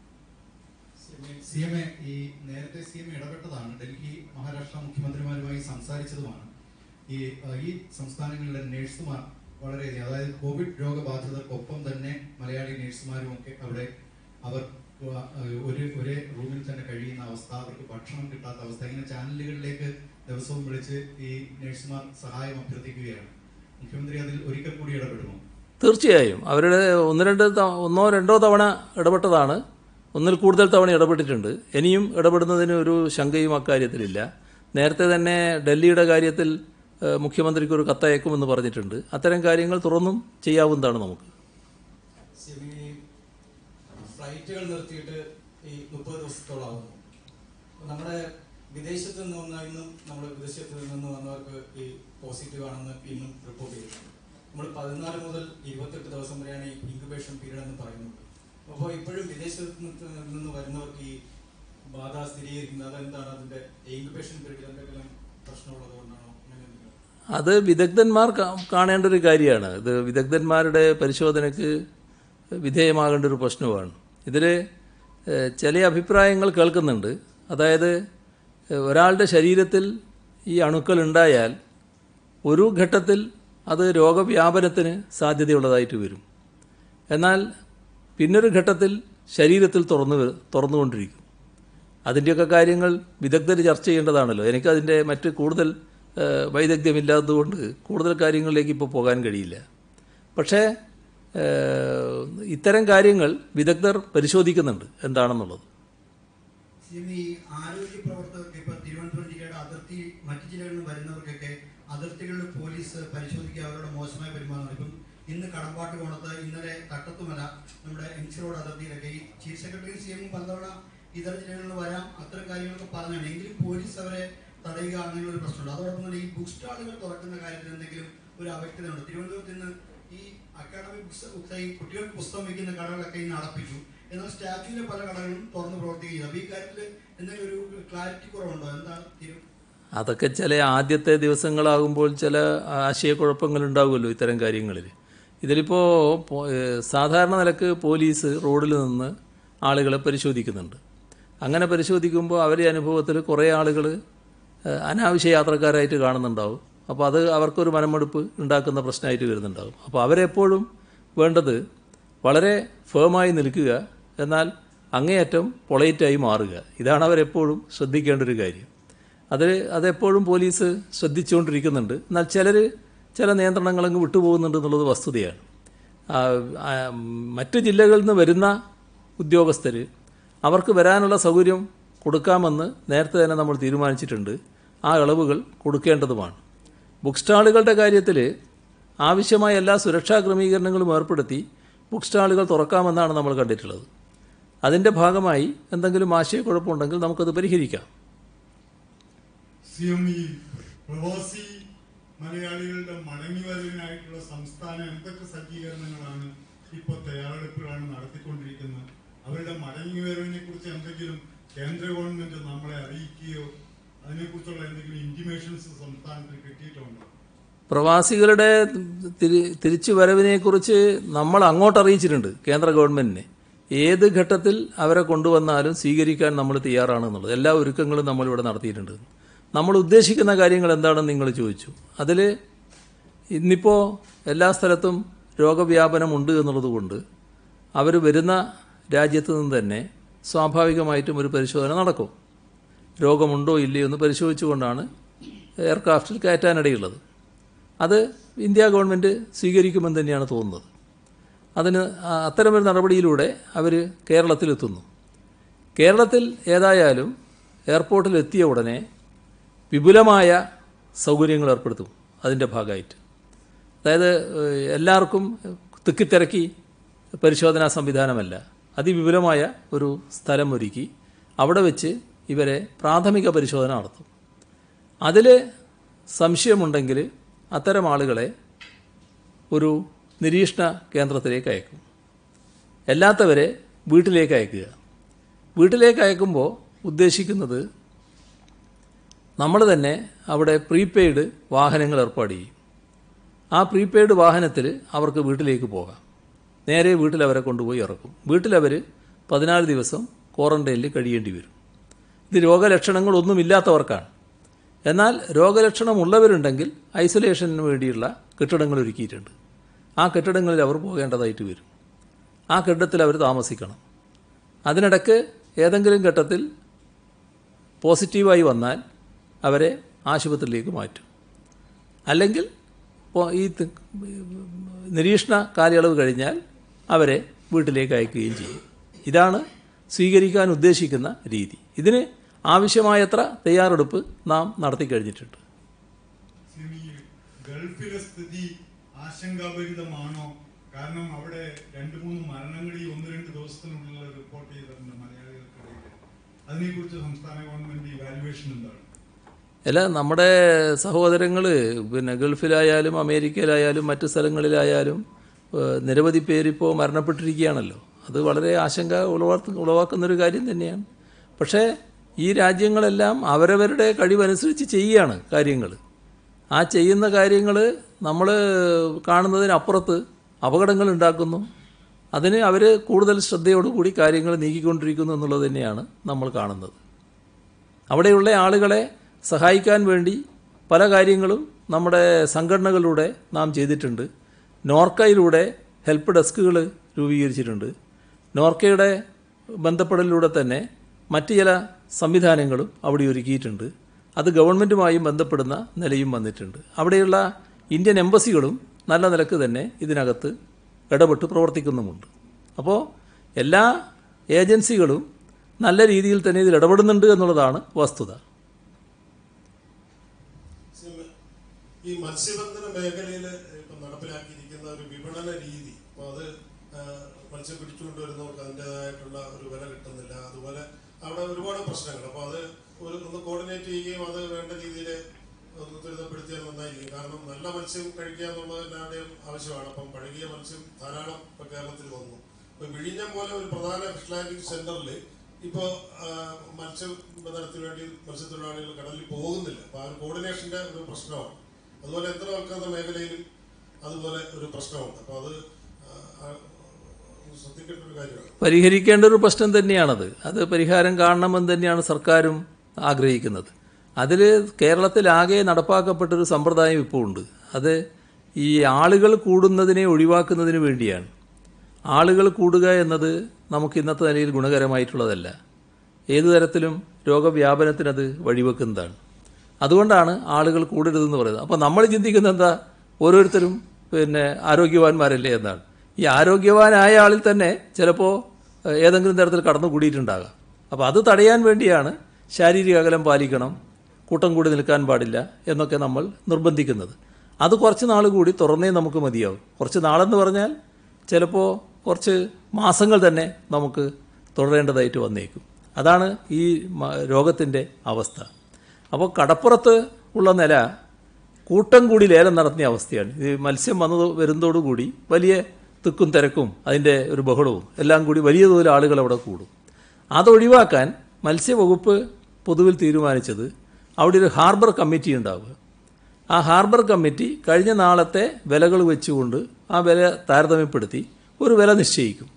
S4: സി എം എ ഈ നേരത്തെ സി എം എ ഇടപെട്ടതാണ് ഡൽഹി മഹാരാഷ്ട്ര മുഖ്യമന്ത്രിമാരുമായി സംസാരിച്ചതുമാണ് ഈ അഹ് ഈ സംസ്ഥാനങ്ങളിലെ നഴ്സുമാർ വളരെയധികം അതായത് കോവിഡ് രോഗബാധിതർക്കൊപ്പം തന്നെ മലയാളി നഴ്സുമാരും ഒക്കെ അവിടെ അവർ അഹ് ഒരു ഒരേ റൂമിൽ തന്നെ കഴിയുന്ന അവസ്ഥ അവർക്ക് ഭക്ഷണം കിട്ടാത്ത അവസ്ഥ ഇങ്ങനെ ചാനലുകളിലേക്ക് ദിവസവും വിളിച്ച് ഈ നഴ്സുമാർ സഹായം അഭ്യർത്ഥിക്കുകയാണ് മുഖ്യമന്ത്രി അതിൽ ഒരിക്കൽ കൂടി ഇടപെടുമോ
S1: തീർച്ചയായും അവരുടെ ഒന്ന് രണ്ട് ത- ഒന്നോ രണ്ടോ തവണ ഇടപെട്ടതാണ് ഒന്നിൽ കൂടുതൽ തവണ ഇടപെട്ടിട്ടുണ്ട് ഇനിയും ഇടപെടുന്നതിന് ഒരു ശങ്കയും അക്കാര്യത്തിലില്ല നേരത്തെ തന്നെ ഡൽഹിയുടെ കാര്യത്തിൽ ഏഹ്, മുഖ്യമന്ത്രിക്ക് ഒരു കത്തയക്കുമെന്ന് പറഞ്ഞിട്ടുണ്ട് അത്തരം കാര്യങ്ങൾ തുറന്നും ചെയ്യാവുന്നതാണ് നമുക്ക്
S5: സിമി ഫ്ലൈറ്റുകൾ നിർത്തിയിട്ട് ഈ മുപ്പത് ദിവസത്തോളാവുന്നു നമ്മുടെ വിദേശത്ത് നിന്ന് വന്ന ഇന്നും നമ്മൾ വിദേശത്ത് നിന്ന് വന്നവർക്ക് ഈ പോസിറ്റീവ് ആണെന്ന് ഇന്നും റിപ്പോർട്ട് ചെയ്തിട്ടുണ്ട് നമ്മൾ പതിനാല് മുതൽ ഇരുപത്തെട്ട് ദിവസം വരെയാണ് ഈ ഇൻക്യുബേഷൻ പീരീഡ് എന്ന് പറയുന്നത് അപ്പോൾ ഇപ്പോഴും വിദേശത്ത് നിന്ന് നിന്ന് വരുന്നവർക്ക് ഈ ബാധ സ്ഥിരീകരിക്കുന്നത് അതെന്താണ് അതിന്റെ ഇൻക്യുബേഷൻ പീരീഡിൽ എന്തെങ്കിലും പ്രശ്നമുള്ളത് കൊണ്ടാണോ അങ്ങനെ എന്തെങ്കിലും
S1: അത് വിദഗ്ധന്മാർ കാ- കാണേണ്ട ഒരു കാര്യമാണ് ഇത് വിദഗ്ധന്മാരുടെ പരിശോധനയ്ക്ക് വിധേയമാകേണ്ട ഒരു പ്രശ്നമാണ് ഇതിൽ ചില അഭിപ്രായങ്ങൾ കേൾക്കുന്നുണ്ട് അതായത് ഏഹ്, ഒരാളുടെ ശരീരത്തിൽ ഈ അണുക്കൾ ഉണ്ടായാൽ ഒരു ഘട്ടത്തിൽ അത് രോഗവ്യാപനത്തിന് സാധ്യതയുള്ളതായിട്ട് വരും എന്നാൽ പിന്നൊരു ഘട്ടത്തിൽ ശരീരത്തിൽ തുറന്നു വ- തുറന്നുകൊണ്ടിരിക്കും അതിൻ്റെയൊക്കെ കാര്യങ്ങൾ വിദഗ്ധർ ചർച്ച ചെയ്യേണ്ടതാണല്ലോ എനിക്കതിൻ്റെ മറ്റ് കൂടുതൽ ഏഹ്, വൈദഗ്ധ്യമില്ലാത്തതുകൊണ്ട് കൂടുതൽ കാര്യങ്ങളിലേക്ക് ഇപ്പോൾ പോകാൻ കഴിയില്ല പക്ഷേ ഏഹ്, ഇത്തരം കാര്യങ്ങൾ വിദഗ്ധർ പരിശോധിക്കുന്നുണ്ട് എന്താണെന്നുള്ളത്
S6: സിമി ഈ ആരോഗ്യ പ്രവർത്തകർക്ക് ഇപ്പൊ തിരുവനന്തപുരം ജില്ലയുടെ അതിർത്തി മറ്റു ജില്ലകളിൽ നിന്ന് വരുന്നവർക്കൊക്കെ അതിർത്തികളിൽ പോലീസ് പരിശോധിക്കുക അവരോട് മോശമായി പെരുമാറുന്നത് ഇപ്പം ഇന്ന് കടമ്പാട്ട് കോണത്ത് ഇന്നലെ തട്ടത്തുമല നമ്മുടെ എം സി റോഡ് അതിർത്തിയിലൊക്കെ ഈ ചീഫ് സെക്രട്ടറി സി എം പലതവണ ഇതര ജില്ലകളിൽ നിന്ന് വരാം അത്തരം കാര്യങ്ങളൊക്കെ പറഞ്ഞാണ് എങ്കിലും പോലീസ് അവരെ തടയുക അങ്ങനെയുള്ള ഒരു പ്രശ്നമുണ്ട് അതോടൊപ്പം തന്നെ ഈ ബുക്ക് സ്റ്റാളുകൾ തുറക്കുന്ന കാര്യത്തിൽ എന്തെങ്കിലും ഒരു അവ്യക്തതയുണ്ട് തിരുവനന്തപുരത്ത് ഇന്ന് ഈ അക്കാഡമിക് ബുക്സ് ബുക്സ് ഈ കുട്ടികൾക്ക് പുസ്തകം വയ്ക്കുന്ന കടകളൊക്കെ ഇന്ന് അടപ്പിച്ചു എന്നാൽ സ്റ്റാച്യൂവിലെ പല കടകളും തുറന്ന് പ്രവർത്തിക്കുകയില്ല അപ്പൊ ഈ കാര്യത്തിൽ എന്തെങ്കിലും ഒരു ക്ലാരിറ്റി കുറവുണ്ടോ എന്താണ് തിരു
S1: അതൊക്കെ ചില ആദ്യത്തെ ദിവസങ്ങളാകുമ്പോൾ ചില ആശയക്കുഴപ്പങ്ങൾ ഉണ്ടാകുമല്ലോ ഇത്തരം കാര്യങ്ങളിൽ ഇതിലിപ്പോൾ പോ- ഏഹ് സാധാരണ നിലക്ക് പോലീസ് റോഡിൽ നിന്ന് ആളുകളെ പരിശോധിക്കുന്നുണ്ട് അങ്ങനെ പരിശോധിക്കുമ്പോൾ അവരുടെ അനുഭവത്തിൽ കുറേ ആളുകൾ ഏഹ് അനാവശ്യ യാത്രക്കാരായിട്ട് കാണുന്നുണ്ടാവും അപ്പോൾ അത് അവർക്കൊരു മനമെടുപ്പ് ഉണ്ടാക്കുന്ന പ്രശ്നമായിട്ട് വരുന്നുണ്ടാവും അപ്പോൾ അവരെപ്പോഴും വേണ്ടത് വളരെ ഫേമായി നിൽക്കുക എന്നാൽ അങ്ങേയറ്റം പൊളൈറ്റായി മാറുക ഇതാണ് അവരെപ്പോഴും ശ്രദ്ധിക്കേണ്ട ഒരു കാര്യം അത് അതെപ്പോഴും പോലീസ് ശ്രദ്ധിച്ചുകൊണ്ടിരിക്കുന്നുണ്ട് എന്നാൽ ചിലർ ചില നിയന്ത്രണങ്ങളങ്ങ് വിട്ടുപോകുന്നുണ്ട് എന്നുള്ളത് വസ്തുതയാണ് ആ, ആ, മറ്റ് ജില്ലകളിൽ നിന്ന് വരുന്ന ഉദ്യോഗസ്ഥർ അവർക്ക് വരാനുള്ള സൗകര്യം കൊടുക്കാമെന്ന് നേരത്തെ തന്നെ നമ്മൾ തീരുമാനിച്ചിട്ടുണ്ട് ആ ഇളവുകൾ കൊടുക്കേണ്ടതുമാണ് ബുക്ക് സ്റ്റാളുകളുടെ കാര്യത്തിൽ ആവശ്യമായ എല്ലാ സുരക്ഷാ ക്രമീകരണങ്ങളും ഏർപ്പെടുത്തി ബുക്ക് സ്റ്റാളുകൾ തുറക്കാമെന്നാണ് നമ്മൾ കണ്ടിട്ടുള്ളത് അതിൻ്റെ ഭാഗമായി എന്തെങ്കിലും ആശയക്കുഴപ്പമുണ്ടെങ്കിൽ നമുക്കത് പരിഹരിക്കാം
S7: സി എം ഇ പ്രവാസി മലയാളികളുടെ മടങ്ങിവരവിനായിട്ടുള്ള സംസ്ഥാനം എന്തൊക്കെ സജ്ജീകരണങ്ങളാണ് ഇപ്പോൾ തയ്യാറെടുപ്പുകളാണ് നടത്തിക്കൊണ്ടിരിക്കുന്നത് അവരുടെ മടങ്ങിവരവിനെ കുറിച്ച് എന്തെങ്കിലും കേന്ദ്ര ഗവൺമെന്റ് നമ്മളെ അറിയിക്കുകയോ അതിനെക്കുറിച്ചുള്ള എന്തെങ്കിലും ഇന്റിമേഷൻസ് സംസ്ഥാനത്തിന് കിട്ടിയിട്ടുണ്ടോ
S1: പ്രവാസികളുടെ തിരി തിരിച്ചു വരവിനെക്കുറിച്ച് നമ്മൾ അങ്ങോട്ട് അറിയിച്ചിട്ടുണ്ട് കേന്ദ്ര ഗവൺമെന്റിനെ ഏത് ഘട്ടത്തിൽ അവരെ കൊണ്ടുവന്നാലും സ്വീകരിക്കാൻ നമ്മൾ തയ്യാറാണെന്നുള്ളത് എല്ലാ ഒരുക്കങ്ങളും നമ്മളിവിടെ നടത്തിയിട്ടുണ്ട് നമ്മൾ ഉദ്ദേശിക്കുന്ന കാര്യങ്ങൾ എന്താണെന്ന് നിങ്ങൾ ചോദിച്ചു അതിൽ ഇന്നിപ്പോൾ എല്ലാ സ്ഥലത്തും രോഗവ്യാപനം ഉണ്ട് എന്നുള്ളത് കൊണ്ട് അവർ വരുന്ന രാജ്യത്ത് നിന്ന് തന്നെ സ്വാഭാവികമായിട്ടും ഒരു പരിശോധന നടക്കും രോഗമുണ്ടോ ഇല്ലയോ എന്ന് പരിശോധിച്ചുകൊണ്ടാണ് എയർക്രാഫ്റ്റിൽ കയറ്റാനിടയുള്ളത് അത് ഇന്ത്യ ഗവൺമെൻറ് സ്വീകരിക്കുമെന്ന് തന്നെയാണ് തോന്നുന്നത് അതിന് ആ- അത്തരമൊരു നടപടിയിലൂടെ അവർ കേരളത്തിലെത്തുന്നു കേരളത്തിൽ ഏതായാലും എയർപോർട്ടിൽ എത്തിയ ഉടനെ വിപുലമായ സൗകര്യങ്ങൾ ഏർപ്പെടുത്തും അതിൻ്റെ ഭാഗമായിട്ട് അതായത് ഏഹ്, എല്ലാവർക്കും തിക്കിത്തിരക്കി പരിശോധനാ സംവിധാനമല്ല അതിവിപുലമായ ഒരു സ്ഥലം ഒരുക്കി അവിടെ വെച്ച് ഇവരെ പ്രാഥമിക പരിശോധന നടത്തും അതിൽ സംശയമുണ്ടെങ്കിൽ അത്തരം ആളുകളെ ഒരു നിരീക്ഷണ കേന്ദ്രത്തിലേക്ക് അയക്കും അല്ലാത്തവരെ വീട്ടിലേക്ക് അയക്കുക വീട്ടിലേക്ക് അയക്കുമ്പോൾ ഉദ്ദേശിക്കുന്നത് നമ്മൾ തന്നെ അവിടെ പ്രീപെയ്ഡ് വാഹനങ്ങൾ ഏർപ്പാട് ചെയ്യും ആ പ്രീപെയ്ഡ് വാഹനത്തിൽ അവർക്ക് വീട്ടിലേക്ക് പോകാം നേരെ വീട്ടിൽ അവരെ കൊണ്ടുപോയി ഇറക്കും വീട്ടിലവർ പതിനാല് ദിവസം ക്വാറന്റൈനിൽ കഴിയേണ്ടി വരും ഇത് രോഗലക്ഷണങ്ങളൊന്നുമില്ലാത്തവർക്കാണ് എന്നാൽ രോഗലക്ഷണമുള്ളവരുണ്ടെങ്കിൽ ഐസൊലേഷന് വേണ്ടിയുള്ള കെട്ടിടങ്ങൾ ഒരുക്കിയിട്ടുണ്ട് ആ കെട്ടിടങ്ങളിൽ അവർ പോകേണ്ടതായിട്ട് വരും ആ കെട്ടിടത്തിൽ അവർ താമസിക്കണം അതിനിടയ്ക്ക് ഏതെങ്കിലും ഘട്ടത്തിൽ പോസിറ്റീവായി വന്നാൽ അവരെ ആശുപത്രിയിലേക്ക് മാറ്റും അല്ലെങ്കിൽ ഇപ്പോൾ ഈ തി- നിരീക്ഷണ കാലയളവ് കഴിഞ്ഞാൽ അവരെ വീട്ടിലേക്ക് അയക്കുകയും ചെയ്യും ഇതാണ് സ്വീകരിക്കാൻ ഉദ്ദേശിക്കുന്ന രീതി ഇതിന് ആവശ്യമായത്ര തയ്യാറെടുപ്പ് നാം നടത്തി കഴിഞ്ഞിട്ടുണ്ട്
S7: സി എം ഇ ഗൾഫിലെ സ്ഥിതി ആശങ്കാഭരിതമാണോ കാരണം അവിടെ രണ്ട് മൂന്ന് മരണങ്ങൾ ഈ ഒന്ന് രണ്ട് ദിവസത്തിനുള്ളിൽ റിപ്പോർട്ട് ചെയ്തിട്ടുണ്ട് മലയാളികൾക്ക് അതിനെക്കുറിച്ച് സംസ്ഥാന ഗവൺമെന്റ് ഇവാലുവേഷൻ എന്താണ്
S1: അല്ല നമ്മുടെ സഹോദരങ്ങൾ പിന്നെ ഗൾഫിലായാലും അമേരിക്കയിലായാലും മറ്റു സ്ഥലങ്ങളിലായാലും ഏഹ്, നിരവധി പേരിപ്പോൾ മരണപ്പെട്ടിരിക്കുകയാണല്ലോ അത് വളരെ ആശങ്ക ഉളവാക്കുന്ന ഉളവാക്കുന്നൊരു കാര്യം തന്നെയാണ് പക്ഷേ ഈ രാജ്യങ്ങളെല്ലാം അവരവരുടെ കഴിവനുസരിച്ച് ചെയ്യുകയാണ് കാര്യങ്ങൾ ആ ചെയ്യുന്ന കാര്യങ്ങൾ നമ്മൾ കാണുന്നതിനപ്പുറത്ത് അപകടങ്ങൾ ഉണ്ടാക്കുന്നു അതിന് അവർ കൂടുതൽ ശ്രദ്ധയോടുകൂടി കാര്യങ്ങൾ നീക്കിക്കൊണ്ടിരിക്കുന്നു എന്നുള്ളത് തന്നെയാണ് നമ്മൾ കാണുന്നത് അവിടെയുള്ള ആളുകളെ സഹായിക്കാൻ വേണ്ടി പല കാര്യങ്ങളും നമ്മുടെ സംഘടനകളിലൂടെ നാം ചെയ്തിട്ടുണ്ട് നോർക്കയിലൂടെ ഹെൽപ്പ് ഡെസ്കുകൾ രൂപീകരിച്ചിട്ടുണ്ട് നോർക്കയുടെ ബന്ധപ്പെടലിലൂടെ തന്നെ മറ്റ് ചില സംവിധാനങ്ങളും അവിടെ ഒരുക്കിയിട്ടുണ്ട് അത് ഗവൺമെൻറ്റുമായും ബന്ധപ്പെടുന്ന നിലയും വന്നിട്ടുണ്ട് അവിടെയുള്ള ഇന്ത്യൻ എംബസികളും നല്ല നിലക്ക് തന്നെ ഇതിനകത്ത് ഇടപെട്ട് പ്രവർത്തിക്കുന്നുമുണ്ട് അപ്പോൾ എല്ലാ ഏജൻസികളും നല്ല രീതിയിൽ തന്നെ ഇതിൽ ഇടപെടുന്നുണ്ട് എന്നുള്ളതാണ് വസ്തുത
S8: ഈ മത്സ്യബന്ധന മേഖലയിൽ ഇപ്പൊ നടപ്പിലാക്കിയിരിക്കുന്ന ഒരു വിപണന രീതി അപ്പൊ അത് ആ, മത്സ്യം പിടിച്ചുകൊണ്ടുവരുന്നവർക്ക് അതിൻ്റെതായിട്ടുള്ള ഒരു വില കിട്ടുന്നില്ല അതുപോലെ അവിടെ ഒരുപാട് പ്രശ്നങ്ങൾ അപ്പൊ അത് ഒരു ഒന്ന് കോർഡിനേറ്റ് ചെയ്യുകയും അത് വേണ്ട രീതിയിൽ ഒന്ന് ത്വരിതപ്പെടുത്തിയാൽ നന്നായിരിക്കും കാരണം നല്ല മത്സ്യം കഴിക്കുക എന്നുള്ളത് എല്ലാവരുടെയും ആവശ്യമാണ് അപ്പം പഴകിയ മത്സ്യം ധാരാളം ഇപ്പൊ കേരളത്തിൽ വന്നു ഇപ്പൊ വിഴിഞ്ഞം പോലെ ഒരു പ്രധാന ഫിഷ് ലാൻഡിംഗ് സെന്ററിൽ ഇപ്പോ ആ, മത്സ്യബന്ധനത്തിന് വേണ്ടി മത്സ്യത്തൊഴിലാളികൾ കടലിൽ പോകുന്നില്ല അപ്പൊ ആ ഒരു കോർഡിനേഷന്റെ ഒരു പ്രശ്നമാണ് അതുപോലെ യന്ത്രവൽക്കരണ മേഖലയിലും അതുപോലെ ഒരു പ്രശ്നമുണ്ട് അപ്പൊ അത് ആ, ആ, ഒന്ന് ശ്രദ്ധിക്കേണ്ട ഒരു കാര്യമാണ്
S1: പരിഹരിക്കേണ്ട ഒരു പ്രശ്നം തന്നെയാണത് അത് പരിഹാരം കാണണമെന്ന് തന്നെയാണ് സർക്കാരും ആഗ്രഹിക്കുന്നത് അതിൽ കേരളത്തിലാകെ നടപ്പാക്കപ്പെട്ടൊരു സമ്പ്രദായം ഇപ്പോൾ ഉണ്ട് അത് ഈ ആളുകൾ കൂടുന്നതിനെ ഒഴിവാക്കുന്നതിന് വേണ്ടിയാണ് ആളുകൾ കൂടുക എന്നത് നമുക്ക് ഇന്നത്തെ നിലയിൽ ഗുണകരമായിട്ടുള്ളതല്ല ഏതു തരത്തിലും രോഗവ്യാപനത്തിനത് വഴിവെക്കുന്നതാണ് അതുകൊണ്ടാണ് ആളുകൾ കൂടരുതെന്ന് പറയുന്നത് അപ്പോൾ നമ്മൾ ചിന്തിക്കുന്നത് എന്താ ഓരോരുത്തരും പിന്നെ ആരോഗ്യവാന്മാരല്ലേ എന്നാണ് ഈ ആരോഗ്യവാനായ ആളിൽ തന്നെ ചിലപ്പോൾ ഏഹ്, ഏതെങ്കിലും തരത്തിൽ കടന്നു കൂടിയിട്ടുണ്ടാകാം അപ്പോൾ അത് തടയാൻ വേണ്ടിയാണ് ശാരീരിക അകലം പാലിക്കണം കൂട്ടം കൂടി നിൽക്കാൻ പാടില്ല എന്നൊക്കെ നമ്മൾ നിർബന്ധിക്കുന്നത് അത് കുറച്ച് നാൾ കൂടി തുറന്നേ നമുക്ക് മതിയാവും കുറച്ച് നാളെന്ന് പറഞ്ഞാൽ ചിലപ്പോൾ കുറച്ച് മാസങ്ങൾ തന്നെ നമുക്ക് തുടരേണ്ടതായിട്ട് വന്നേക്കും അതാണ് ഈ രോഗത്തിൻ്റെ അവസ്ഥ അപ്പോൾ കടപ്പുറത്ത് ഉള്ള നില കൂട്ടം കൂടി ലേലം നടത്തിയ അവസ്ഥയാണ് ഈ മത്സ്യം വന്നത് വരുന്നതോടുകൂടി വലിയ തിക്കും തിരക്കും അതിൻ്റെ ഒരു ബഹളവും എല്ലാം കൂടി വലിയ തോതിൽ ആളുകൾ അവിടെ കൂടും അതൊഴിവാക്കാൻ മത്സ്യവകുപ്പ് പൊതുവിൽ തീരുമാനിച്ചത് അവിടെ ഒരു ഹാർബർ കമ്മിറ്റി ഉണ്ടാവുക ആ ഹാർബർ കമ്മിറ്റി കഴിഞ്ഞ നാളത്തെ വിലകൾ വെച്ചുകൊണ്ട് ആ വില താരതമ്യപ്പെടുത്തി ഒരു വില നിശ്ചയിക്കും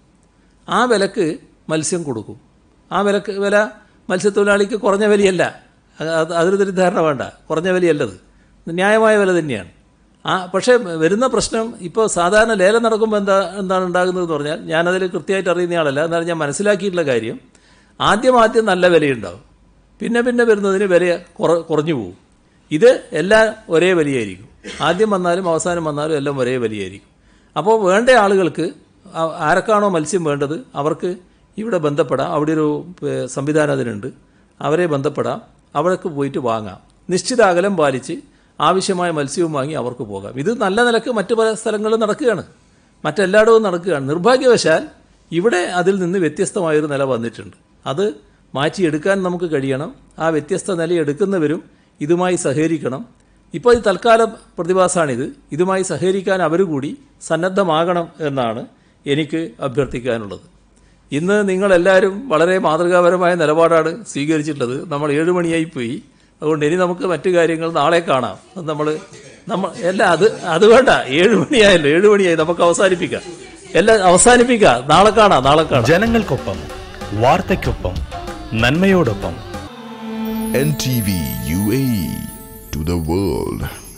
S1: ആ വിലക്ക് മത്സ്യം കൊടുക്കും ആ വിലക്ക് വില മത്സ്യത്തൊഴിലാളിക്ക് കുറഞ്ഞ വിലയല്ല അത് അത് അതൊരു തെറ്റിദ്ധാരണ വേണ്ട കുറഞ്ഞ വിലയല്ലത് ന്യായമായ വില തന്നെയാണ് ആ പക്ഷേ വരുന്ന പ്രശ്നം ഇപ്പോൾ സാധാരണ ലേലം നടക്കുമ്പോൾ എന്താ എന്താണ് ഉണ്ടാകുന്നതെന്ന് പറഞ്ഞാൽ ഞാനതിൽ കൃത്യമായിട്ട് അറിയുന്ന ആളല്ല എന്നാലും ഞാൻ മനസ്സിലാക്കിയിട്ടുള്ള കാര്യം ആദ്യം ആദ്യം നല്ല വിലയുണ്ടാവും പിന്നെ പിന്നെ വരുന്നതിന് വില കുറ കുറഞ്ഞു പോകും ഇത് എല്ലാം ഒരേ വിലയായിരിക്കും ആദ്യം വന്നാലും അവസാനം വന്നാലും എല്ലാം ഒരേ വിലയായിരിക്കും അപ്പോൾ വേണ്ട ആളുകൾക്ക് ആ- ആരൊക്കെയാണോ മത്സ്യം വേണ്ടത് അവർക്ക് ഇവിടെ ബന്ധപ്പെടാം അവിടെ ഒരു ഏഹ്, സംവിധാനം അതിനുണ്ട് അവരെ ബന്ധപ്പെടാം അവർക്ക് പോയിട്ട് വാങ്ങാം നിശ്ചിത അകലം പാലിച്ച് ആവശ്യമായ മത്സ്യവും വാങ്ങി അവർക്ക് പോകാം ഇത് നല്ല നിലക്ക് മറ്റു പല സ്ഥലങ്ങളിലും നടക്കുകയാണ് മറ്റെല്ലായിടവും നടക്കുകയാണ് നിർഭാഗ്യവശാൽ ഇവിടെ അതിൽ നിന്ന് വ്യത്യസ്തമായൊരു നില വന്നിട്ടുണ്ട് അത് മാറ്റിയെടുക്കാൻ നമുക്ക് കഴിയണം ആ വ്യത്യസ്ത നില എടുക്കുന്നവരും ഇതുമായി സഹകരിക്കണം ഇപ്പോൾ ഈ തൽക്കാല പ്രതിഭാസമാണിത് ഇതുമായി സഹകരിക്കാൻ അവർ കൂടി സന്നദ്ധമാകണം എന്നാണ് എനിക്ക് അഭ്യർത്ഥിക്കാനുള്ളത് ഇന്ന് നിങ്ങളെല്ലാവരും വളരെ മാതൃകാപരമായ നിലപാടാണ് സ്വീകരിച്ചിട്ടുള്ളത് നമ്മൾ ഏഴ് മണിയായി പോയി അതുകൊണ്ട് ഇനി നമുക്ക് മറ്റു കാര്യങ്ങൾ നാളെ കാണാം അത് നമ്മൾ നമ്മൾ അല്ല അത് അത് വേണ്ട ഏഴ് മണിയായല്ലോ ഏഴ് മണിയായി നമുക്ക് അവസാനിപ്പിക്കാം എല്ലാം അവസാനിപ്പിക്കാം നാളെ കാണാം നാളെ കാണാം
S9: ജനങ്ങൾക്കൊപ്പം വാർത്തയ്ക്കൊപ്പം നന്മയോടൊപ്പം
S10: NTV UAE to the world.